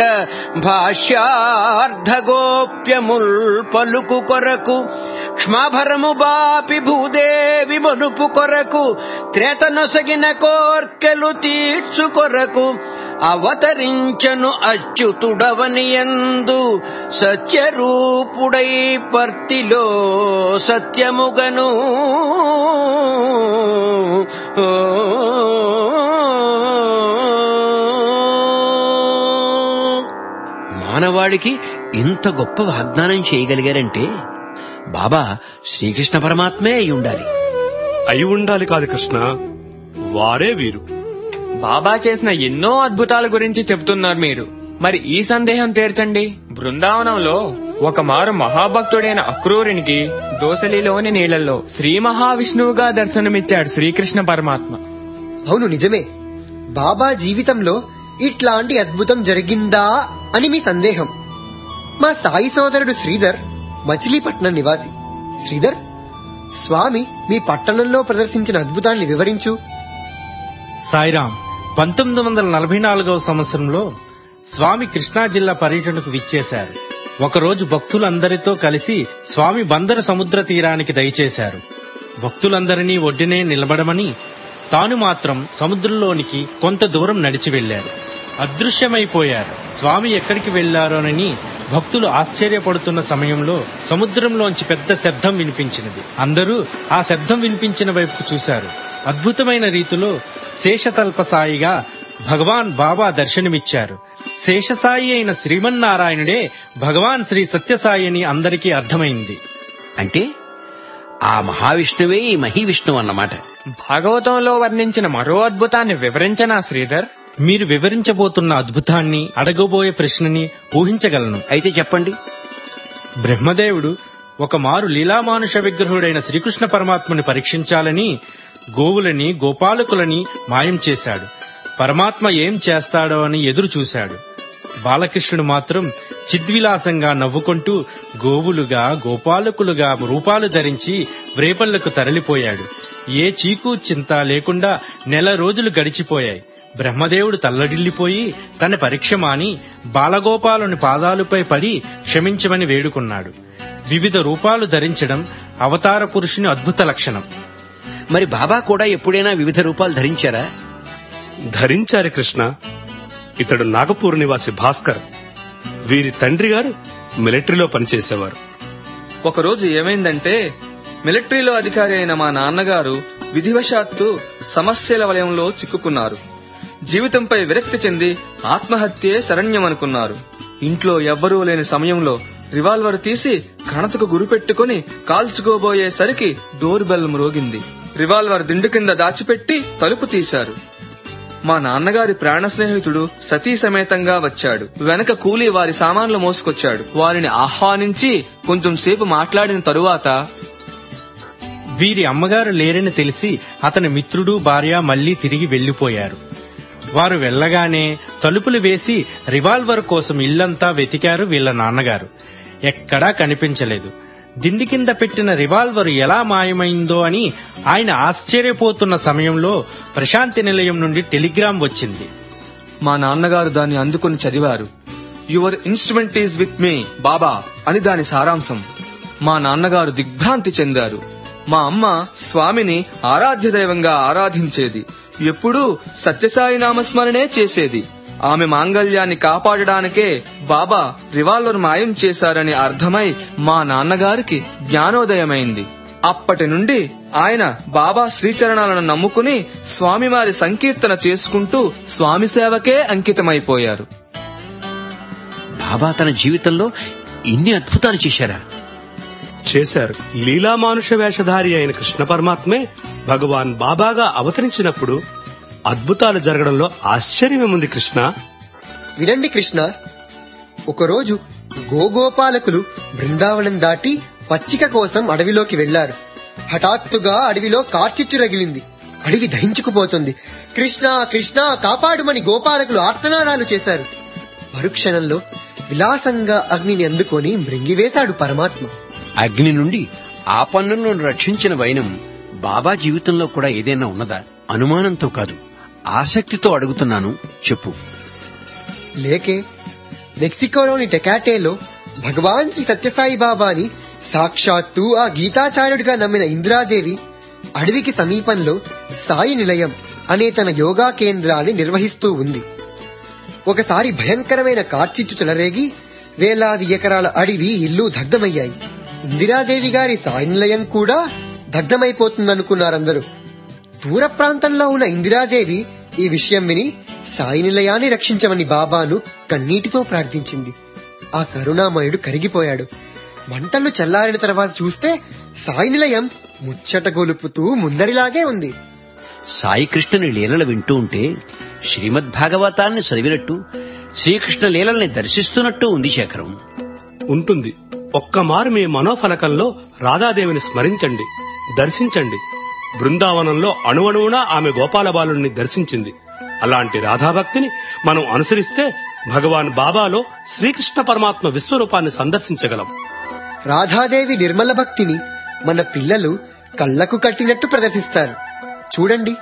భాష్యార్ధగోప్యముల్ పలుకు కొరకు క్ష్మాభరము బాపి భూదేవి మనుపు కొరకు త్రేతనొసగిన కోర్కెలు తీర్చు కొరకు అవతరించను అచ్యుతుడవనియందు సత్యరూపుడై పర్తిలో సత్యముగను మానవాడికి ఇంత గొప్ప వాగ్దానం చేయగలిగారంటే బాబా శ్రీకృష్ణ పరమాత్మే అయి ఉండాలి అయి ఉండాలి కాదు కృష్ణ వారే వీరు బాబా చేసిన ఎన్నో అద్భుతాల గురించి చెబుతున్నారు మీరు మరి ఈ సందేహం తీర్చండి బృందావనంలో ఒక మారు మహాభక్తుడైన అక్రూరునికి దోసలిలోని నీళ్లలో శ్రీ మహావిష్ణువుగా దర్శనమిచ్చాడు శ్రీకృష్ణ పరమాత్మ అవును నిజమే బాబా జీవితంలో ఇట్లాంటి అద్భుతం జరిగిందా అని మీ సందేహం మా సాయి సోదరుడు శ్రీధర్ మచిలీపట్నం నివాసి శ్రీధర్ స్వామి మీ పట్టణంలో ప్రదర్శించిన అద్భుతాన్ని వివరించు సాయిరాం పంతొమ్మిది వందల నలభై నాలుగవ సంవత్సరంలో స్వామి కృష్ణా జిల్లా పర్యటనకు విచ్చేశారు ఒకరోజు భక్తులందరితో కలిసి స్వామి బందర సముద్ర తీరానికి దయచేశారు భక్తులందరినీ ఒడ్డునే నిలబడమని తాను మాత్రం సముద్రంలోనికి కొంత దూరం నడిచి వెళ్లారు అదృశ్యమైపోయారు స్వామి ఎక్కడికి వెళ్లారోనని భక్తులు ఆశ్చర్యపడుతున్న సమయంలో సముద్రంలోంచి పెద్ద శబ్దం వినిపించినది అందరూ ఆ శబ్దం వినిపించిన వైపుకు చూశారు అద్భుతమైన రీతిలో శేషతల్ప సాయిగా భగవాన్ బాబా దర్శనమిచ్చారు శేషసాయి అయిన శ్రీమన్నారాయణుడే భగవాన్ శ్రీ సత్యసాయి అని అందరికీ అర్థమైంది అంటే ఆ మహావిష్ణువే ఈ మహీవిష్ణువు అన్నమాట భాగవతంలో వర్ణించిన మరో అద్భుతాన్ని వివరించనా శ్రీధర్ మీరు వివరించబోతున్న అద్భుతాన్ని అడగబోయే ప్రశ్నని ఊహించగలను అయితే చెప్పండి బ్రహ్మదేవుడు ఒక మారు లీలామానుష విగ్రహుడైన శ్రీకృష్ణ పరమాత్మని పరీక్షించాలని గోవులని గోపాలకులని మాయం చేశాడు పరమాత్మ ఏం చేస్తాడో అని ఎదురు చూశాడు బాలకృష్ణుడు మాత్రం చిద్విలాసంగా నవ్వుకుంటూ గోవులుగా గోపాలకులుగా రూపాలు ధరించి వ్రేపళ్లకు తరలిపోయాడు ఏ చీకు చింత లేకుండా నెల రోజులు గడిచిపోయాయి బ్రహ్మదేవుడు తల్లడిల్లిపోయి తన పరీక్ష మాని బాలగోపాలుని పాదాలపై పడి క్షమించమని వేడుకున్నాడు వివిధ రూపాలు ధరించడం అవతార పురుషుని అద్భుత లక్షణం మరి బాబా కూడా ఎప్పుడైనా వివిధ రూపాలు ధరించారా ధరించారు కృష్ణ ఇతడు నాగపూర్ నివాసి భాస్కర్ వీరి తండ్రి గారు మిలిటరీలో పనిచేసేవారు ఒకరోజు ఏమైందంటే మిలిటరీలో అధికారి అయిన మా నాన్నగారు విధివశాత్తు సమస్యల వలయంలో చిక్కుకున్నారు జీవితంపై విరక్తి చెంది ఆత్మహత్యే శరణ్యమనుకున్నారు ఇంట్లో ఎవ్వరూ లేని సమయంలో రివాల్వర్ తీసి కణతకు గురిపెట్టుకుని కాల్చుకోబోయేసరికి డోర్ బెల్ మ్రోగింది రివాల్వర్ దిండు కింద దాచిపెట్టి తలుపు తీశారు మా నాన్నగారి ప్రాణ స్నేహితుడు సతీ సమేతంగా వచ్చాడు వెనక కూలీ వారి సామాన్లు మోసుకొచ్చాడు వారిని ఆహ్వానించి కొంచెం సేపు మాట్లాడిన తరువాత వీరి అమ్మగారు లేరని తెలిసి అతని మిత్రుడు భార్య మళ్లీ తిరిగి వెళ్లిపోయారు వారు వెళ్ళగానే తలుపులు వేసి రివాల్వర్ కోసం ఇల్లంతా వెతికారు వీళ్ళ నాన్నగారు ఎక్కడా కనిపించలేదు దిండి కింద పెట్టిన రివాల్వర్ ఎలా మాయమైందో అని ఆయన ఆశ్చర్యపోతున్న సమయంలో ప్రశాంతి నిలయం నుండి టెలిగ్రామ్ వచ్చింది మా నాన్నగారు దాన్ని అందుకొని చదివారు your instrument is with me Baba అని దాని సారాంశం మా నాన్నగారు దిగ్భ్రాంతి చెందారు మా అమ్మ స్వామిని ఆరాధ్య దైవంగా ఆరాధించేది ఎప్పుడూ సత్యసాయి నామస్మరణే చేసేది ఆమె మాంగళ్యాన్ని కాపాడడానికే బాబా రివాల్వర్ మాయం చేశారని అర్థమై మా నాన్నగారికి జ్ఞానోదయమైంది అప్పటి నుండి ఆయన బాబా శ్రీచరణాలను నమ్ముకుని స్వామివారి సంకీర్తన చేసుకుంటూ స్వామి సేవకే అంకితమైపోయారు బాబా తన జీవితంలో ఇన్ని అద్భుతాలు చేశారా చేశారు లీలామానుష వేషధారి అయిన కృష్ణ పరమాత్మే భగవాన్ బాబాగా అవతరించినప్పుడు అద్భుతాలు జరగడంలో ఆశ్చర్యమేముంది కృష్ణ వినండి కృష్ణ ఒకరోజు గోగోపాలకులు బృందావనం దాటి పచ్చిక కోసం అడవిలోకి వెళ్లారు హఠాత్తుగా అడవిలో కార్చిచ్చు రగిలింది అడవి దహించుకుపోతుంది కృష్ణ కృష్ణ కాపాడుమని గోపాలకులు ఆర్తనాదాలు చేశారు మరుక్షణంలో విలాసంగా అగ్నిని అందుకొని మృంగివేశాడు పరమాత్మ అగ్ని నుండి ఆ పన్నులను రక్షించిన వైనం బాబా జీవితంలో కూడా ఏదైనా ఉన్నదా అనుమానంతో కాదు ఆసక్తితో అడుగుతున్నాను చెప్పు లేకే మెక్సికోలోని టెకాటేలో భగవాన్ శ్రీ సత్యసాయి బాబాని సాక్షాత్తు ఆ గీతాచార్యుడిగా నమ్మిన ఇందిరాదేవి అడవికి సమీపంలో సాయి నిలయం అనే తన యోగా కేంద్రాన్ని నిర్వహిస్తూ ఉంది ఒకసారి భయంకరమైన కార్చిచ్చు చెలరేగి వేలాది ఎకరాల అడవి ఇల్లు దగ్ధమయ్యాయి ఇందిరాదేవి గారి సాయి నిలయం కూడా దగ్ధమైపోతుందనుకున్నారందరూ దూర ప్రాంతంలో ఉన్న ఇందిరాదేవి ఈ విషయం విని సాయి నిలయాన్ని రక్షించమని బాబాను కన్నీటితో ప్రార్థించింది ఆ కరుణామయుడు కరిగిపోయాడు మంటలు చల్లారిన తర్వాత చూస్తే సాయి నిలయం ముచ్చట గొలుపుతూ ముందరిలాగే ఉంది సాయి కృష్ణుని లీలలు వింటూ ఉంటే శ్రీమద్ భాగవతాన్ని చదివినట్టు శ్రీకృష్ణ లీలల్ని దర్శిస్తున్నట్టు ఉంది శేఖరం ఉంటుంది ఒక్కమారు మీ మనోఫలకంలో రాధాదేవిని స్మరించండి దర్శించండి బృందావనంలో అణువణువునా ఆమె గోపాలబాలుని దర్శించింది అలాంటి రాధాభక్తిని మనం అనుసరిస్తే భగవాన్ బాబాలో శ్రీకృష్ణ పరమాత్మ విశ్వరూపాన్ని సందర్శించగలం రాధాదేవి నిర్మల భక్తిని మన పిల్లలు కళ్ళకు కట్టినట్టు ప్రదర్శిస్తారు చూడండి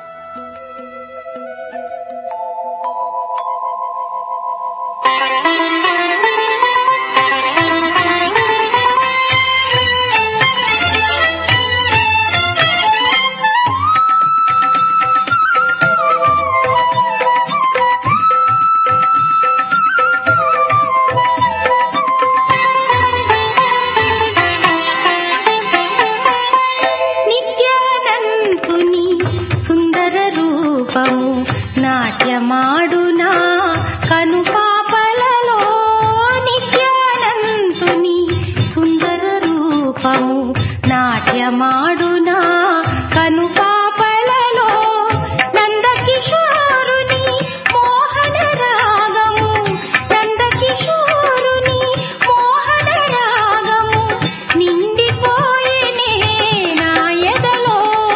నిత్యానంతుని సుందర రూపము నాట్యమాడునా కనుపాపలలో నిత్యానంతుని సుందర రూపము నాట్యమాడునా కనుపాపలలో నందకిషోరుని మోహన రాగము నందకిషోరుని మోహన రాగము నిండిపోయేనే నా ఎదలో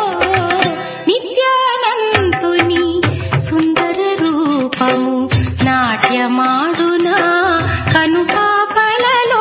నిత్యానంతుని సుందర రూపము నాట్యమాడునా కనుపాపలలో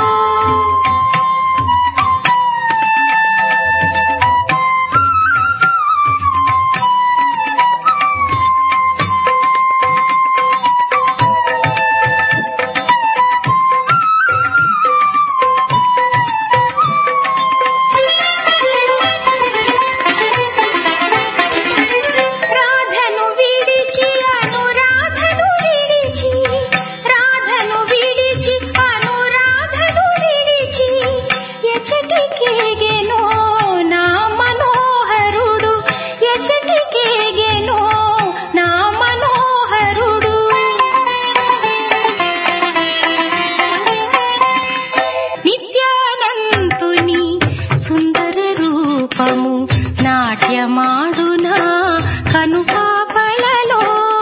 రాధను విడిచి అనురాధను విడిచి రాధను విడిచి అనురాధను విడిచి ఎచటికేగెనో నా మనోహరుడు ఎచటికేగెనో నా మనోహరుడు నిత్యానంతుని సుందర రూపము నాట్యమాడునా కనుపాపలలో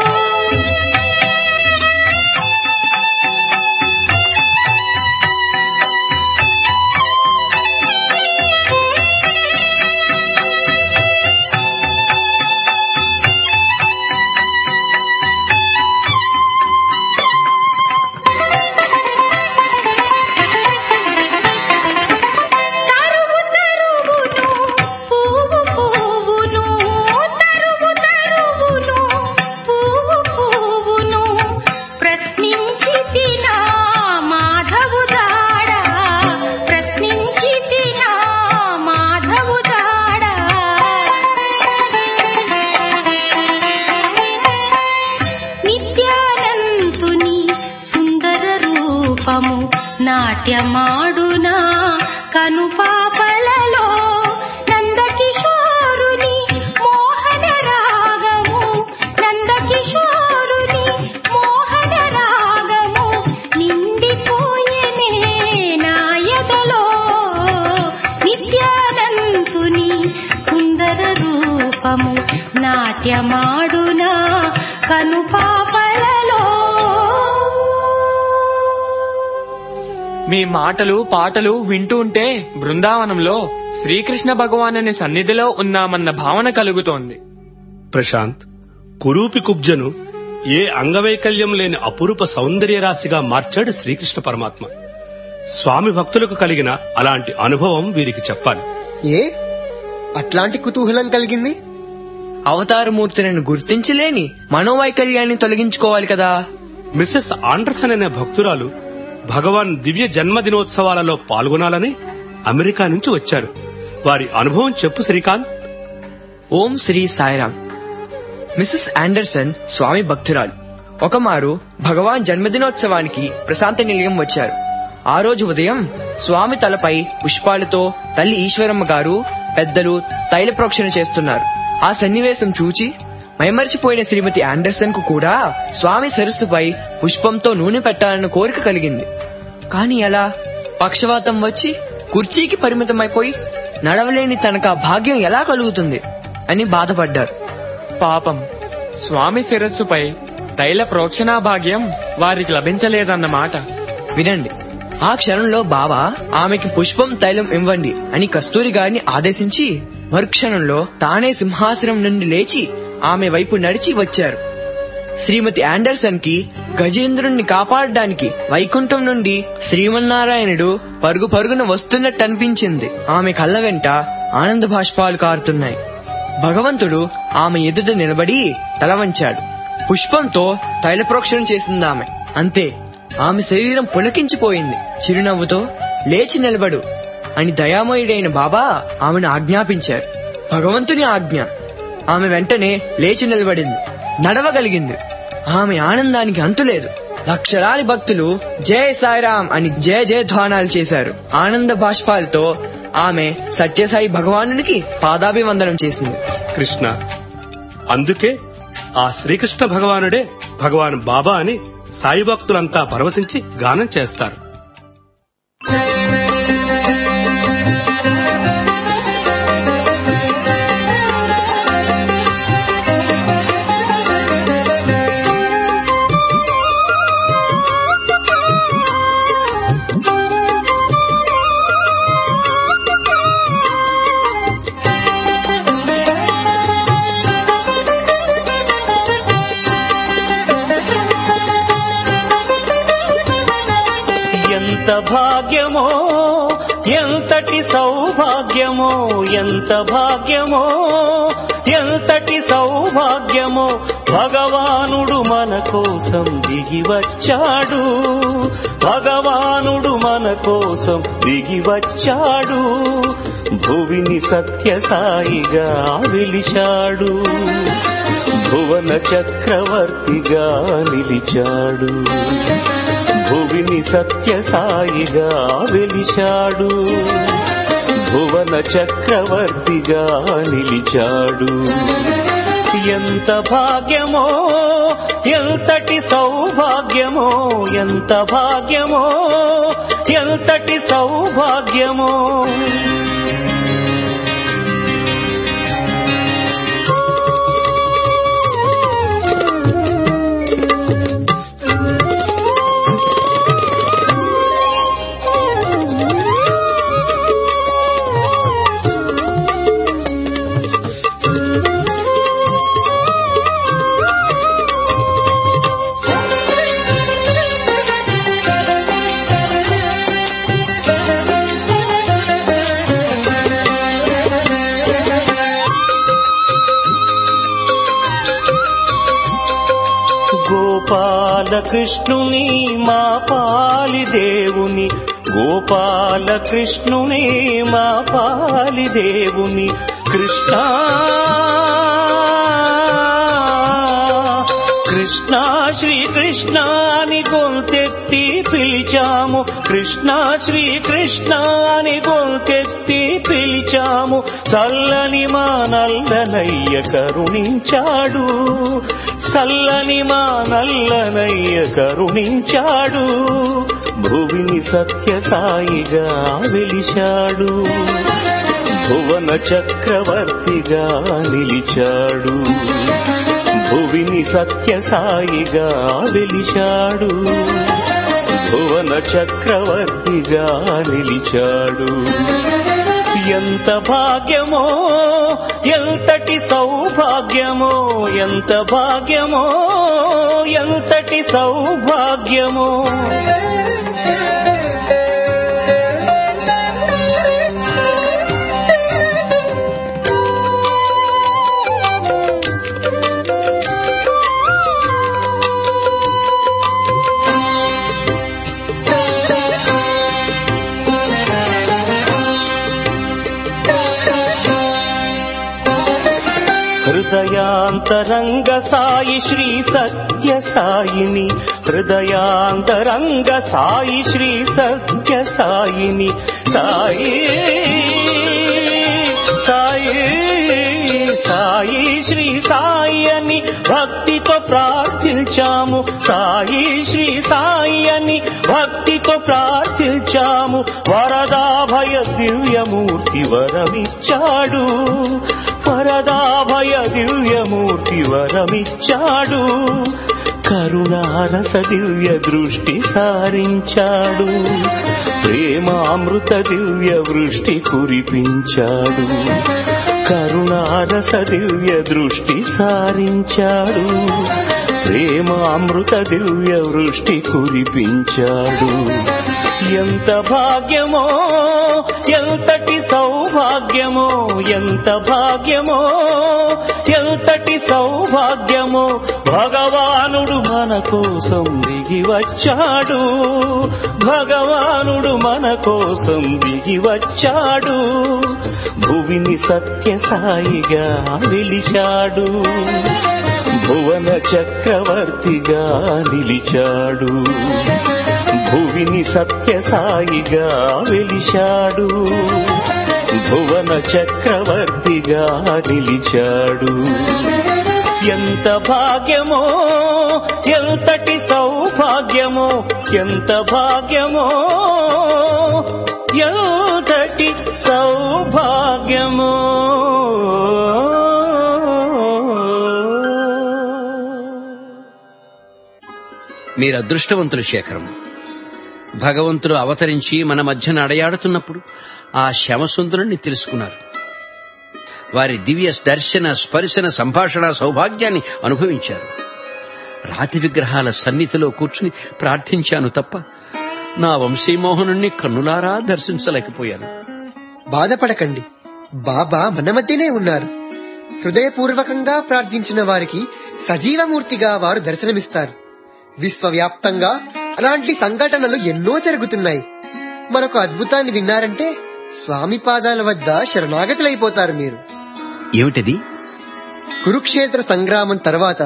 తరువు తరువును పువ్వు పువ్వును తరువు తరువును పువ్వు పువ్వును ప్రశ్నించి తినా మాధవు దాడా ప్రశ్నించి తినా మాధవు దాడా నిత్యానంతుని సుందర రూపము నాట్యమాడునా కనుపాపలలో నందకిషోరుని మోహన రాగము నందకిషోరుని మోహన రాగము నిండిపోయేనే నా ఎదలో నిత్యానంతుని సుందర రూపము నాట్యమాడునా కనుపాపలలో మీ మాటలు పాటలు వింటూ ఉంటే బృందావనంలో శ్రీకృష్ణ భగవానుని సన్నిధిలో ఉన్నామన్న భావన కలుగుతోంది ప్రశాంత్ కురూపి కుబ్జను ఏ అంగవైకల్యం లేని అపురూప సౌందర్య రాశిగా మార్చాడు శ్రీకృష్ణ పరమాత్మ స్వామి భక్తులకు కలిగిన అలాంటి అనుభవం వీరికి చెప్పాలి ఏ అట్లాంటి కుతూహలం కలిగింది అవతారమూర్తులను గుర్తించలేని మనోవైకల్యాన్ని తొలగించుకోవాలి కదా మిస్సెస్ ఆండర్సన్ అనే భక్తురాలు భగవాన్ దివ్య జన్మదినోత్సవాలలో పాల్గొనాలని అమెరికా నుంచి వచ్చారు వారి అనుభవం చెప్పు శ్రీకాంత్ ఓం శ్రీ సాయిరామ్ మిస్సెస్ ఆండర్సన్ స్వామి భక్తురాలు ఒకమారు భగవాన్ జన్మదినోత్సవానికి ప్రశాంత నిలయం వచ్చారు ఆ రోజు ఉదయం స్వామి తలపై పుష్పాలతో తల్లి ఈశ్వరమ్మ గారు పెద్దలు తైల ప్రోక్షణ చేస్తున్నారు ఆ సన్నివేశం చూచి మైమరిచిపోయిన శ్రీమతి ఆండర్సన్ కు కూడా స్వామి సరస్సుపై పుష్పంతో నూనె పెట్టాలన్న కోరిక కలిగింది కాని ఎలా పక్షవాతం వచ్చి కుర్చీకి పరిమితమైపోయి నడవలేని తనకు ఆ భాగ్యం ఎలా కలుగుతుంది అని బాధపడ్డారు పాపం స్వామి శిరస్సుపై తైల ప్రోక్షణా భాగ్యం వారికి లభించలేదన్నమాట వినండి ఆ క్షణంలో బాబా ఆమెకి పుష్పం తైలం ఇవ్వండి అని కస్తూరి గారిని ఆదేశించి మరుక్షణంలో తానే సింహాసనం నుండి లేచి ఆమె వైపు నడిచి వచ్చారు శ్రీమతి ఆండర్సన్ కి గజేంద్రుణ్ణి కాపాడడానికి వైకుంఠం నుండి శ్రీమన్నారాయణుడు పరుగు పరుగున వస్తున్నట్టు అనిపించింది ఆమె కళ్ళ వెంట ఆనంద భాష్పాలు కారుతున్నాయి భగవంతుడు ఆమె ఎదుట నిలబడి తల వంచాడు పుష్పంతో తైల ప్రోక్షణ చేసింది ఆమె అంతే ఆమె శరీరం పులకించిపోయింది చిరునవ్వుతో లేచి నిలబడు అని దయామయుడైన బాబా ఆమెను ఆజ్ఞాపించారు భగవంతుని ఆజ్ఞ ఆమె వెంటనే లేచి నిలబడింది నడవగలిగింది ఆమె ఆనందానికి అంతులేదు లక్షలాది భక్తులు జయ సాయిరాం అని జయ జయ ధ్వానాలు చేశారు ఆనంద బాష్పాలతో ఆమె సత్యసాయి భగవానునికి పాదాభివందనం చేసింది కృష్ణ అందుకే ఆ శ్రీకృష్ణ భగవానుడే భగవాన్ బాబా అని సాయి భక్తులంతా పరవశించి గానం చేస్తారు ఎంత భాగ్యమో ఎంతటి సౌభాగ్యమో ఎంత భాగ్యమో ఎంతటి సౌభాగ్యమో భగవానుడు మన కోసం దిగి వచ్చాడు భగవానుడు మన కోసం దిగి వచ్చాడు భువిని సత్యసాయిగా వెలిశాడు భువన చక్రవర్తిగా నిలిచాడు భువిని సత్యసాయిగా వెలిశాడు భువన చక్రవర్తిగా నిలిచాడు ఎంత భాగ్యమో ఎంతటి సౌభాగ్యమో ఎంత భాగ్యమో ఎంతటి సౌభాగ్యమో గోపాలకృష్ణుని మా పాలి దేవుని గోపాలకృష్ణుని మా పాలి దేవుని కృష్ణ కృష్ణ శ్రీకృష్ణ అని గొంతెత్తి పిలిచాము కృష్ణ శ్రీకృష్ణ అని గొంతెత్తి పిలిచాము చల్లని మా నల్లనయ్య కరుణించాడు చల్లని మా నల్లనయ్య కరుణించాడు భువిని సత్యసాయిగా వెలిశాడు భువన చక్రవర్తిగా నిలిచాడు భువిని సత్యసాయిగా వెలిశాడు భువన చక్రవర్తిగా నిలిచాడు ఎంత భాగ్యమో ఎంతటి సౌభాగ్యమో ఎంత భాగ్యమో ఎంతటి సౌభాగ్యమో హృదయాంతరంగ సాయి శ్రీ సత్య సాయిని హృదయాంతరంగ సాయి శ్రీ సత్య సాయిని సాయి సాయి సాయి శ్రీ సాయి అని భక్తితో ప్రార్థించాము సాయి శ్రీ సాయి అని భక్తితో ప్రార్థించాము వరదాభయ దివ్యమూర్తి వరమిచ్చాడు వరదాభయ దివ్యమూర్తి వరమిచ్చాడు కరుణారస దివ్య దృష్టి సారించాడు ప్రేమామృత దివ్య వృష్టి కురిపించాడు కరుణారస దివ్య దృష్టి సారించాడు ప్రేమామృత దివ్య వృష్టి కురిపించాడు ఎంత భాగ్యమో ఎంతటి సౌభాగ్యమో ఎంత భాగ్యమో ఎంతటి సౌభాగ్యమో భగవానుడు మన కోసం దిగి వచ్చాడు భగవానుడు మన కోసం దిగి వచ్చాడు భువిని సత్య సాయిగా వెలిశాడు భువన చక్రవర్తిగా నిలిచాడు భువిని సత్య సాయిగా వెలిశాడు భువన చక్రవర్తిగా నిలిచాడు ఎంత భాగ్యమో ఎంతటి సౌభాగ్యమో ఎంత భాగ్యమో ఎంతటి సౌభాగ్యమో మీరు అదృష్టవంతులు శేఖరం భగవంతుడు అవతరించి మన మధ్యన అడయాడుతున్నప్పుడు ఆ శ్యామసుందరుణ్ణి తెలుసుకున్నారు వారి దివ్య దర్శన స్పర్శన సంభాషణ సౌభాగ్యాన్ని అనుభవించారు రాతి విగ్రహాల సన్నిధిలో కూర్చుని ప్రార్థించాను తప్ప నా వంశీమోహనుణ్ణి కన్నులారా దర్శించలేకపోయాను బాధపడకండి బాబా మన మధ్యనే ఉన్నారు హృదయపూర్వకంగా ప్రార్థించిన వారికి సజీవమూర్తిగా వారు దర్శనమిస్తారు విశ్వవ్యాప్తంగా అలాంటి సంఘటనలు ఎన్నో జరుగుతున్నాయి మరొక అద్భుతాన్ని విన్నారంటే స్వామి పాదాల వద్ద శరణాగతులైపోతారు మీరు ఏమిటది కురుక్షేత్ర సంగ్రామం తర్వాత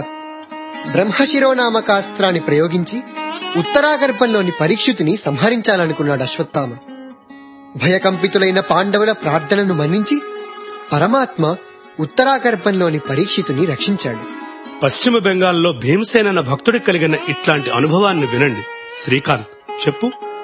బ్రహ్మశిరోనామకాస్త్రాన్ని ప్రయోగించి ఉత్తరాగర్భంలోని పరీక్షితుని సంహరించాలనుకున్నాడు అశ్వత్థామ భయకంపితులైన పాండవుల ప్రార్థనను మన్నించి పరమాత్మ ఉత్తరాగర్భంలోని పరీక్షితుని రక్షించాడు పశ్చిమ బెంగాల్లో భీమసేన అన్న భక్తుడికి కలిగిన ఇట్లాంటి అనుభవాన్ని వినండి శ్రీకాంత్ చెప్పు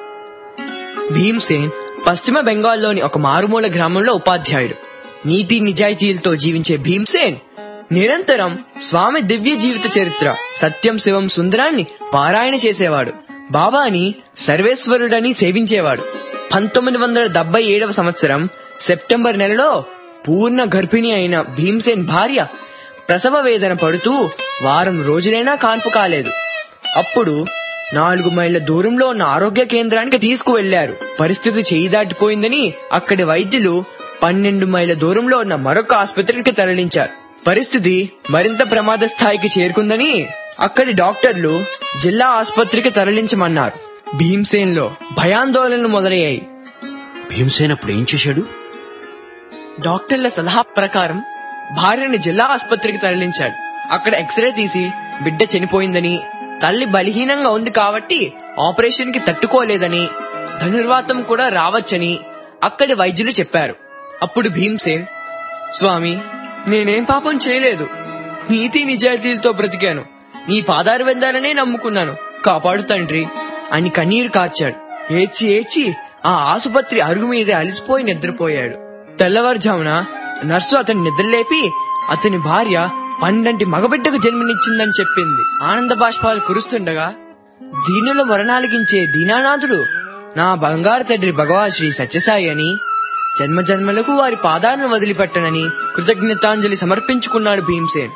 భీమ్సేన్ పశ్చిమ బెంగాల్లోని ఒక మారుమూల గ్రామంలో ఉపాధ్యాయుడు నీతి నిజాయితీలతో జీవించే భీమ్సేన్ నిరంతరం స్వామి దివ్య జీవిత చరిత్ర సత్యం శివం సుందరాన్ని పారాయణ చేసేవాడు బాబాని సర్వేశ్వరుడని సేవించేవాడు పంతొమ్మిది వందల డెబ్బై ఏడవ సంవత్సరం సెప్టెంబర్ నెలలో పూర్ణ గర్భిణి అయిన భీమ్సేన్ భార్య ప్రసవ వేదన పడుతూ వారం రోజులైనా కాన్పు కాలేదు అప్పుడు నాలుగు మైళ్ళ దూరంలో ఉన్న ఆరోగ్య కేంద్రానికి తీసుకువెళ్లారు పరిస్థితి చేయి దాటిపోయిందని అక్కడి వైద్యులు పన్నెండు మైళ్ళ దూరంలో ఉన్న మరొక ఆసుపత్రికి తరలించారు పరిస్థితి మరింత ప్రమాద స్థాయికి చేరుకుందని అక్కడి డాక్టర్లు జిల్లా ఆసుపత్రికి తరలించమన్నారు భీమ్సేన్ లో భయాందోళనలు మొదలయ్యాయి భీమసేన్ అప్పుడు ఏం చేశాడు డాక్టర్ల సలహా ప్రకారం భార్యని జిల్లా ఆసుపత్రికి తరలించాడు అక్కడ ఎక్స్రే తీసి బిడ్డ చనిపోయిందని తల్లి బలహీనంగా ఉంది కాబట్టి ఆపరేషన్ కి తట్టుకోలేదని ధనుర్వాతం కూడా రావచ్చని అక్కడి వైద్యులు చెప్పారు అప్పుడు భీమ్సేన్ స్వామి నేనేం పాపం చేయలేదు నీతి నిజాయితీలతో బ్రతికాను నీ పాదారు వెందాలనే నమ్ముకున్నాను కాపాడు తండ్రి అని కన్నీరు కార్చాడు ఏడ్చి ఏడ్చి ఆ ఆసుపత్రి అరుగు మీదే అలసిపోయి నిద్రపోయాడు తెల్లవారుజామున నర్సు అతన్ని నిద్రలేపి అతని భార్య పండంటి మగబిడ్డకు జన్మనిచ్చిందని చెప్పింది ఆనంద బాష్పాలు కురుస్తుండగా దీనుల మరణాలకించే దీనానాథుడు నా బంగారు తండ్రి భగవాన్ శ్రీ సత్యసాయి అని జన్మ జన్మలకు వారి పాదాలను వదిలిపెట్టనని కృతజ్ఞతాంజలి సమర్పించుకున్నాడు భీమ్సేన్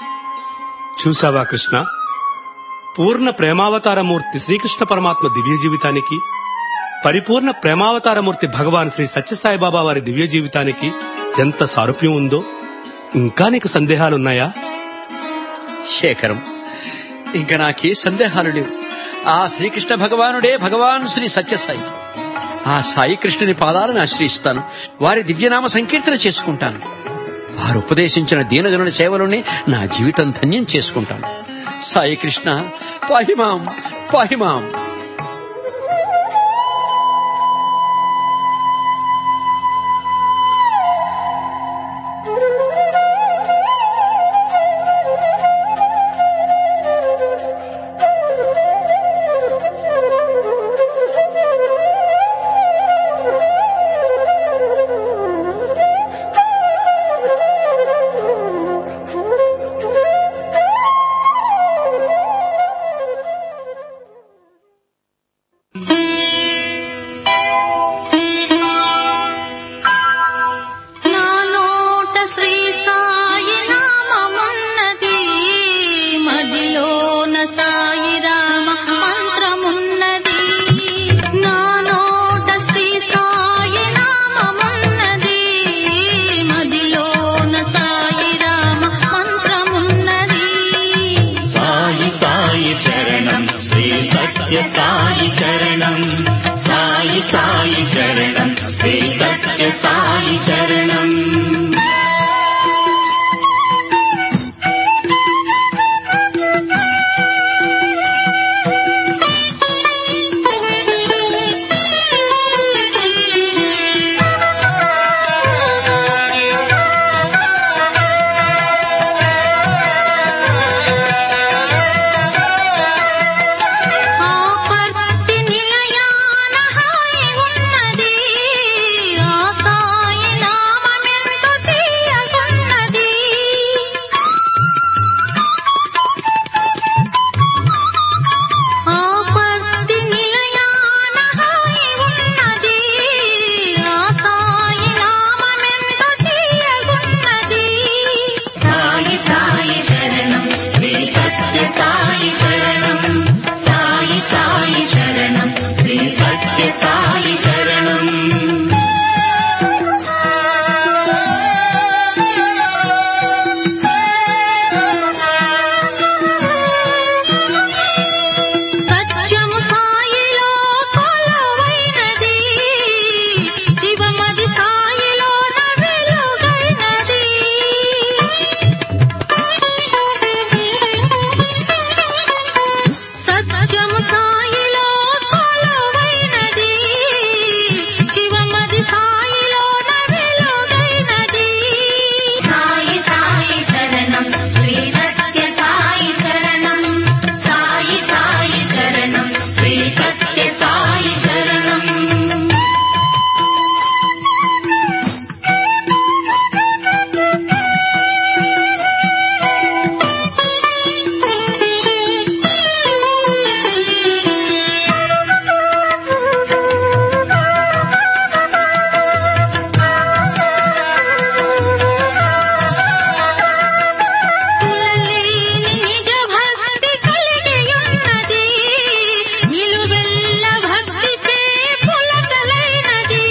చూసావా కృష్ణ పూర్ణ ప్రేమావతారమూర్తి శ్రీకృష్ణ పరమాత్మ దివ్య జీవితానికి పరిపూర్ణ ప్రేమావతారమూర్తి భగవాన్ శ్రీ సత్యసాయిబాబా వారి దివ్య జీవితానికి ఎంత సారూప్యం ఉందో ఇంకా నీకు సందేహాలున్నాయా శేఖరం ఇంకా నాకే సందేహాలు లేవు ఆ శ్రీకృష్ణ భగవానుడే భగవాన్ శ్రీ సత్యసాయి ఆ సాయి కృష్ణుని పాదాలను ఆశ్రయిస్తాను వారి దివ్యనామ సంకీర్తన చేసుకుంటాను వారు ఉపదేశించిన దీనజనుల సేవలోనే నా జీవితం ధన్యం చేసుకుంటాను సాయి కృష్ణ పాహిమాం పాహిమాం నా నోట శ్రీ సాయి నామమున్నది మదిలోన సాయి రామ మంత్రమున్నది నా నోట శ్రీ సాయి నామమున్నది మదిలోన సాయి రామ మంత్రమున్నది సాయి సాయి శరణం శ్రీ సత్య సాయి శరణం సాయి సాయి శరణం శ్రీ సత్య సాయి శరణం ఆపత్తి నిలయాన హాయి ఉన్నది ఆ సాయి నామమెంతో తీయగున్నది ఆపత్తి నిలయాన హాయి ఉన్నది ఆ సాయి నామమెంతో తీయగున్నది సాయి సాయి శరణం శ్రీ సత్య సాయి శరణం సాయి సాయి శరణం శ్రీ సత్య సాయి శరణం సత్యము సాయిలో కొలువైనది శివమది సాయిలో వెలుగైనది సత్యము సాయిలో కొలువైనది శివమది సాయిలో వెలుగైనది సాయి సాయి శరణం శ్రీ సత్య సాయి శరణం సాయి సాయి శరణం శ్రీ సత్య సాయి శరణం తులలేని నిజ భక్తి కలిగి ఉన్నది నిలువెల్ల భక్తి చే పులకలైనది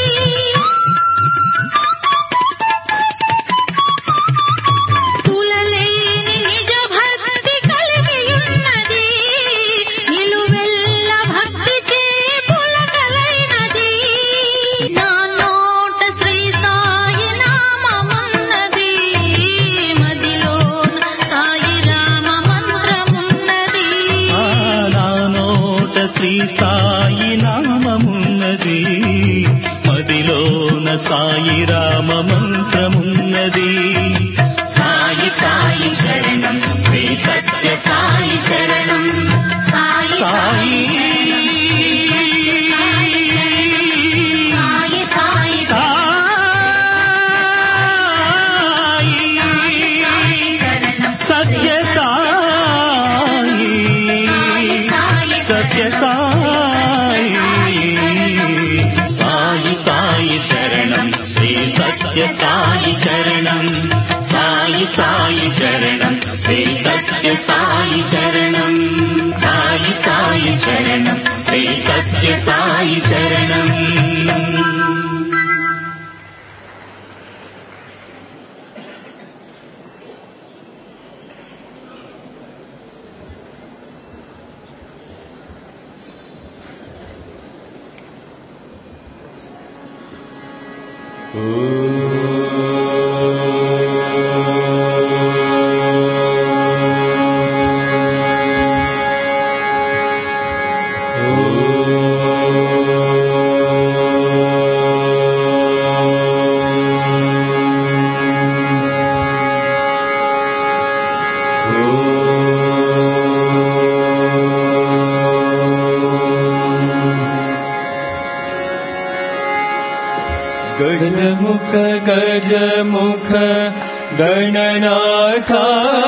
తులలేని నిజ భక్తి కలిగి ఉన్నది నిలువెల్ల భక్తి చే పులకలైనది నా నోట శ్రీ సాయి నామమున్నది మదిలోన సాయి రామ మంత్రమున్నది నా నోట శ్రీ సాయి నామమున్నది మదిలోన సాయి రామ మంత్రమున్నది సాయి సాయి శరణం శ్రీ సత్య సాయి శరణం సాయి సాయి సాయి సాయి సత్య సాయి సత్య సాయి సాయి సాయి శరణం శ్రీ సత్య సాయి శరణం సాయి సాయి శరణం శ్రీ సత్య సాయి శరణం సాయి సాయి శరణం శ్రీ సత్య సాయి శరణం ఓ गजमुख गजमुख गणनाथा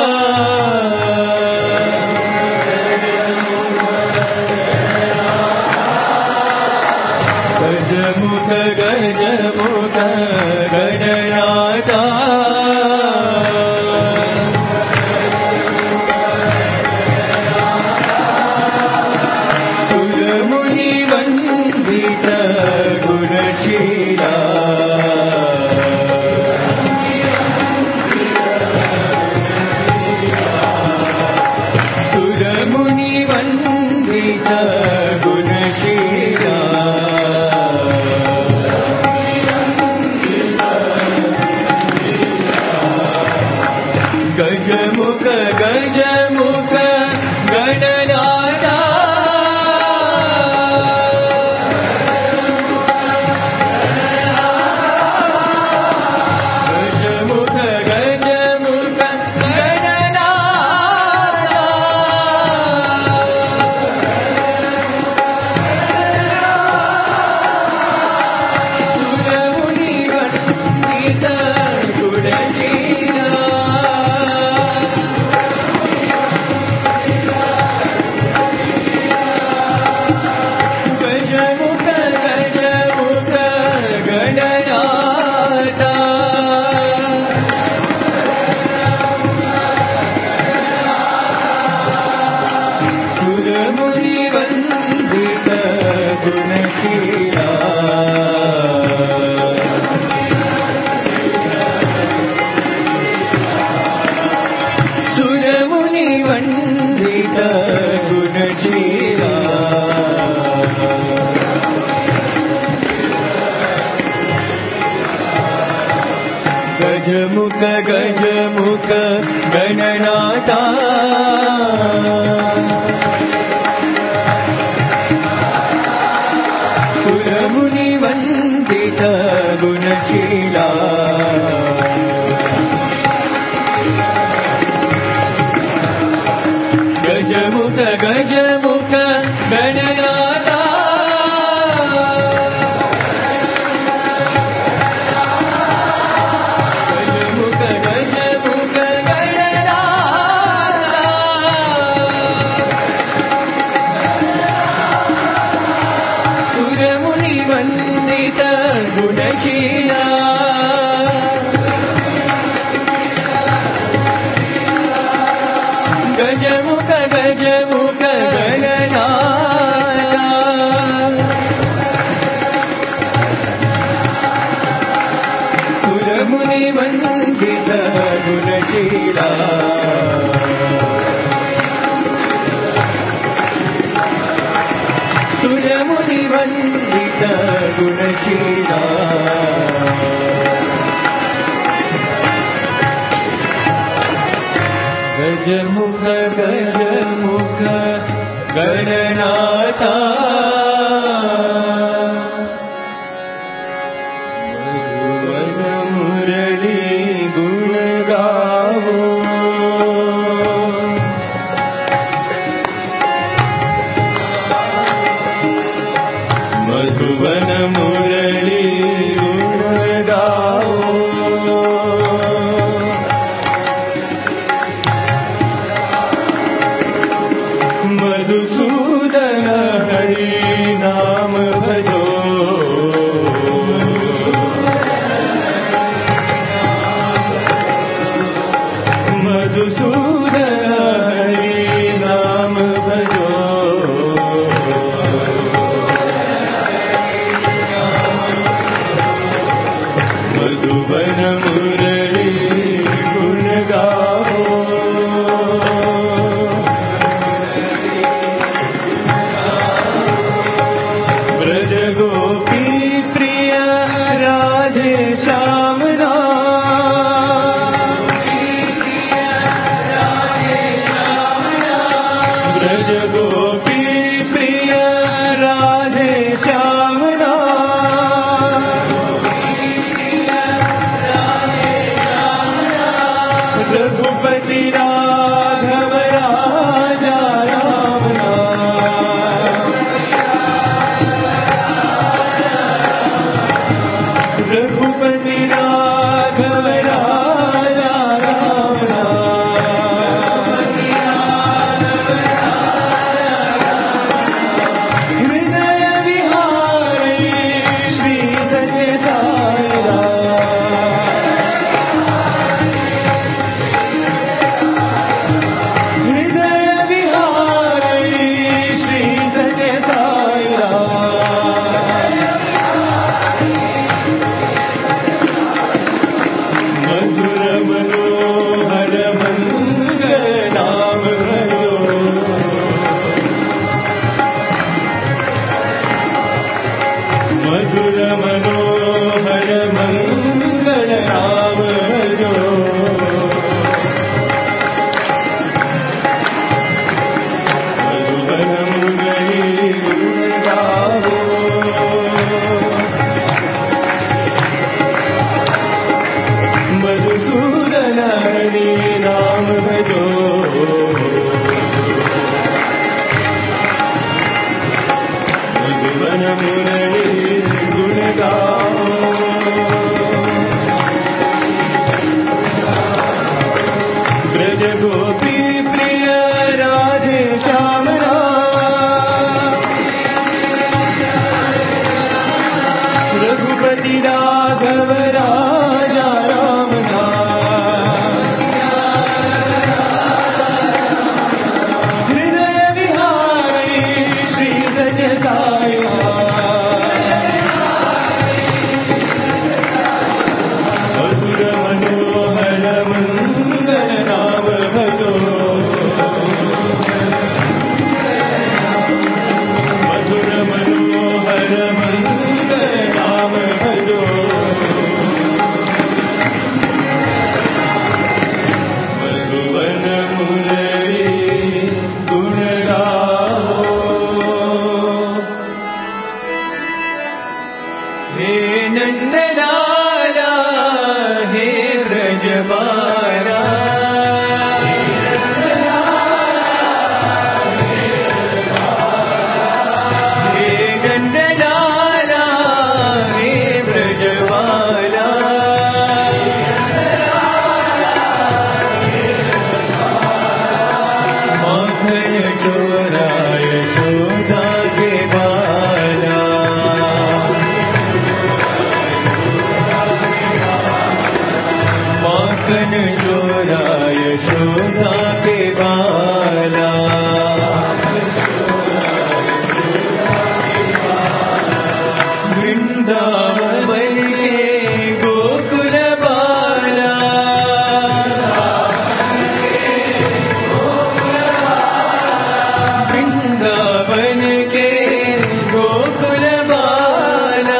गजमुख गजमुख गणनाथा सुरमुनि वन्दित गुणशीला सुरमुनि वन्दित गुणशीला गजमुख गजमुख गणनादा गजमुख गजमुख गणनादा सुरमुनि वन्दित गुणशीला गजमुख गजमुख गणनाथा सुरमुनि वन्दित गुणशीला सुरमुनि वन्दित गुणशीला गजमुख गजमुख गणनाथा सुरमुनि वन्दित गुणशीला गजमुख गजमुख गणनाथा गजमुख गजमुख गणनाथा सुरमुनि वन्दित गुणशीला गजमुख गजमुख गणनाथा सुरमुनि वन्दित गुणशीला सुरमुनि वन्दित गुणशीला गजमुख गजमुख गणनाथा मधुवन मुरली गुण गावो मधुवन मुरली गुण गावो मधुसूदन हरि राघव राजा राम हृदय विहारी श्री सत्य साई मधुर मनोहर मंगल नाम भजो मधुर मनोहर मंगल नाम भजो मधुवन मुरली गुण गाओ हे नंदलाला हे ब्रजबाला हे नंदलाला हे ब्रजबाला माखन चोराय शोधा के बाला माखन चोराय शोधा के बाला वृंदावन के गोकुल बाला वृंदावन के गोकुल बाला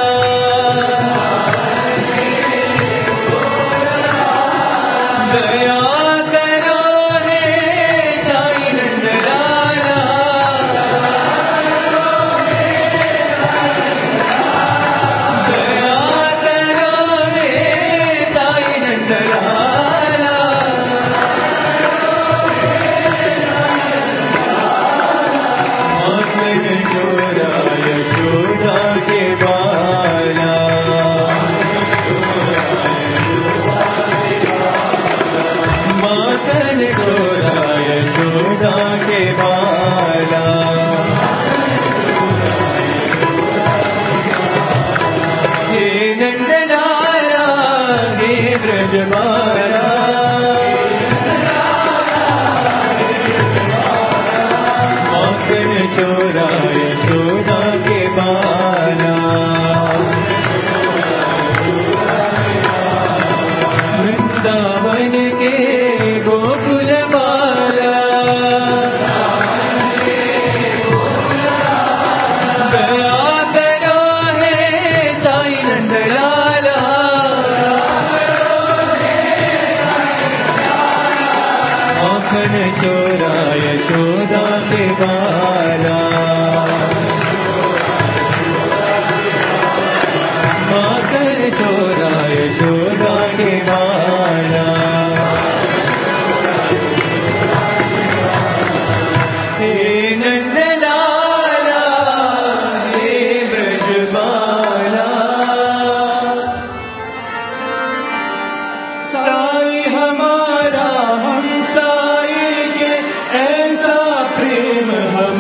दया करो हे साई नंदलाला दया करो हे साई नंदलाला माखन चोराय शोधा के बाला माखन चोराय शोधा के बाला हे नंदलाला हे ब्रजबाला माखन चोराय शोधा के बाला वृंदावन के गोकुल बाला दया करो हे साई नंदलाला माखन चोराय शोधा के बाला माखन चोराय शोधा के बाला हे नंदलाला हे ब्रजबाला साई हमारा हम साई के ऐसा प्रेम हम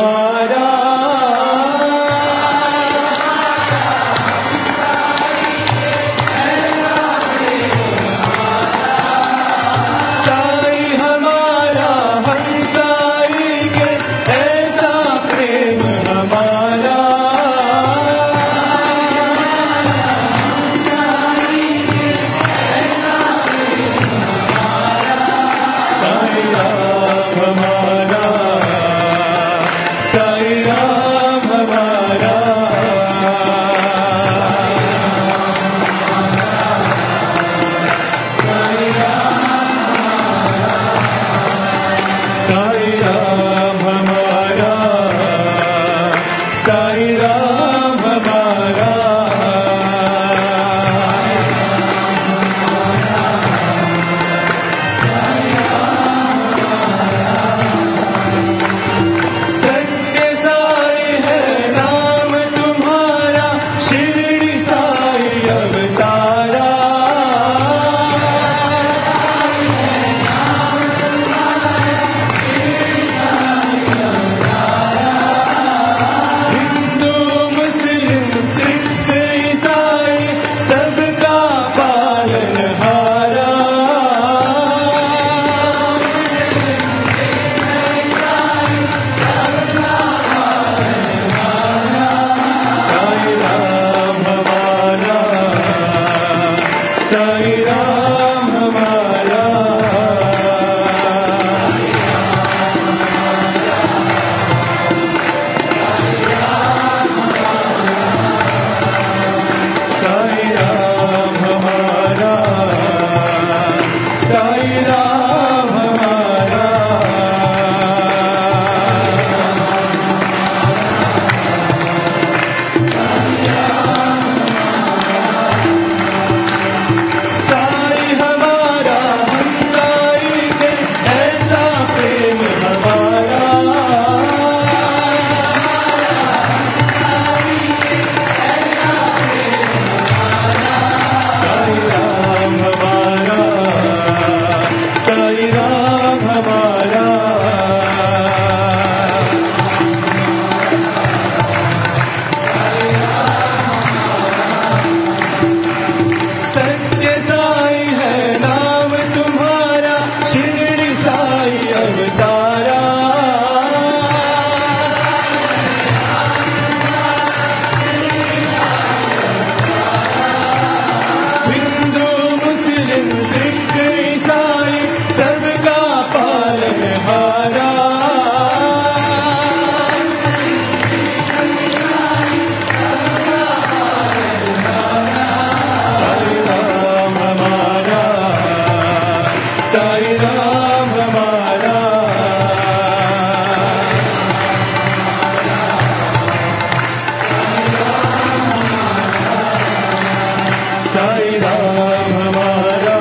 राम हमारा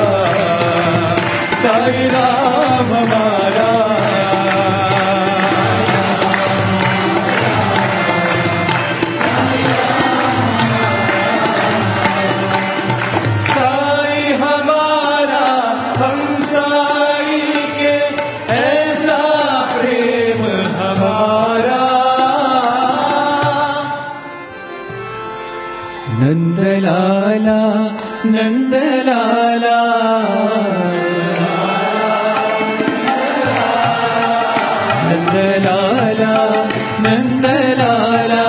साई राम हमारा साई हमारा हम साई के ऐसा प्रेम हमारा नंदलाला नंदलाला नंदलाला नंदलाला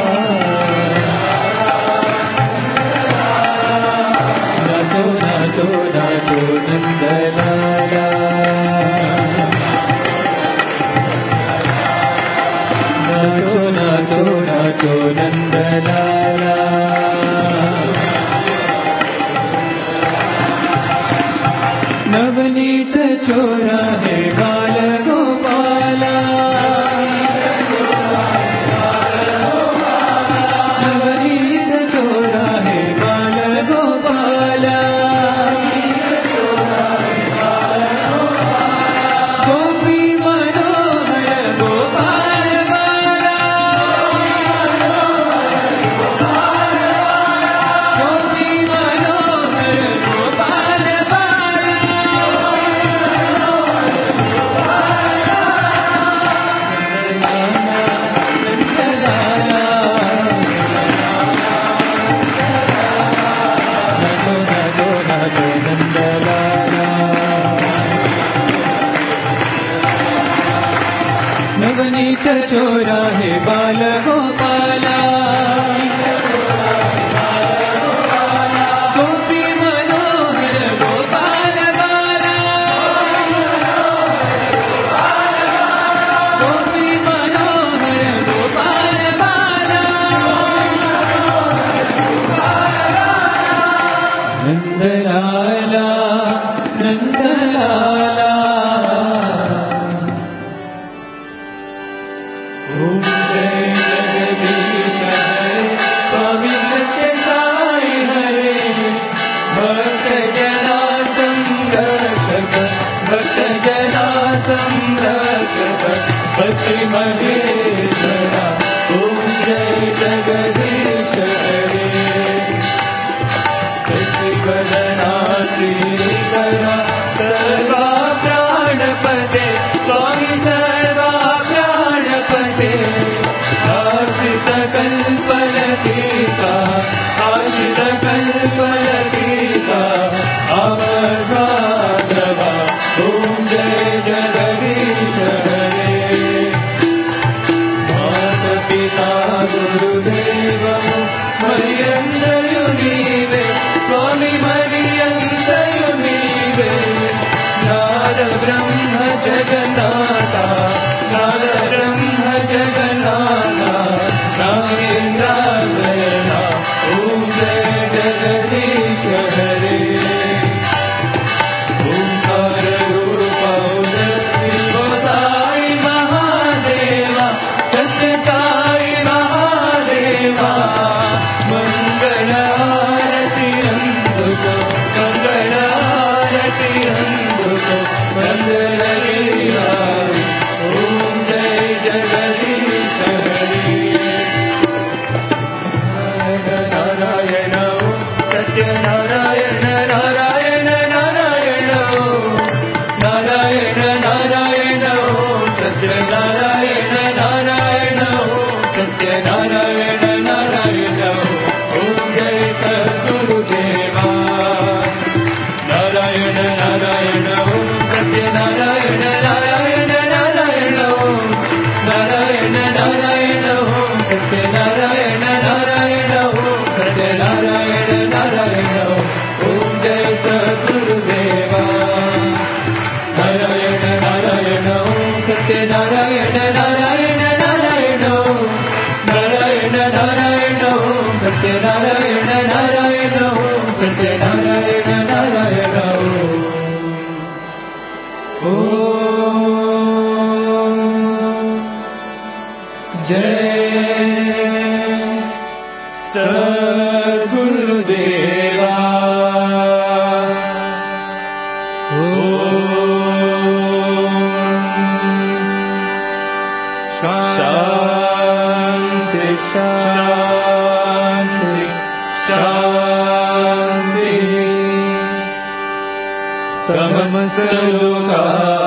नाचो नाचो नाचो नंदलाला नाचो नाचो नाचो नंदलाला नवनीत चोरा है बाल गोपाला नवनीत चोरा है बाल गोपाला गोपी मनोहर गोपाल बाला गोपी मनोहर गोपाल बाला नाचो नाचो नाचो नंदलाला नवनीत चोरा है बाल गोपाला गोपी मनोहर गोपाल बाला गोपी मनोहर गोपाल बाला नंदलाला नंदलाला ओम जय जगदीश हरे स्वामी सत्य साई हरे भक्त जना संरक्षक भक्त जना संरक्षक भक्ति महेश्वरा ओम जय जगदीश हरे शशिवदना श्रीकरा सर्वा प्राणपते स्वामी सर्वा प्राणपते आश्रित कल्पलतीका आश्रित कल्पलतीका अमर्भागवा ॐ जय जगदीश हरे मात पिता गुरुदेव मर्यन्तयु नीवे स्वामी मर्यन्तयु नीवे नाद ब्रह्म जगन्नाथा नाद ब्रह्म जगन्नाथा नागेन्द्राशयना ॐ जय जगदीश हरे ओंकार रूप शिव साई महादेवा सत्य साई महादेवा मंगल आरती अंबुको मंगल आरती अंबुको मंगल लीला ओम जय जगदीश हरि नारायण सत्य नारायण नारायण नारायण नारायण नारायण सत्य नारायण नारायण सत्य नारायण नारायण ओम जय सद्गुरुदेवा नारायण नारायण सत्य नारायण नारायण नारायण नारायण नारायण सत्य नारायण नारायण सत्य नारायण नारायण समस्तलोका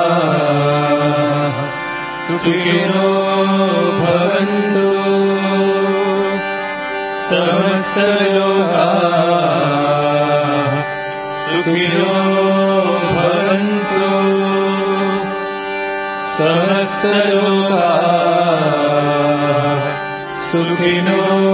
सुखिनो भवन्तु समस्तलोका सुखिनो भवन्तु समस्तलोका सुखिनो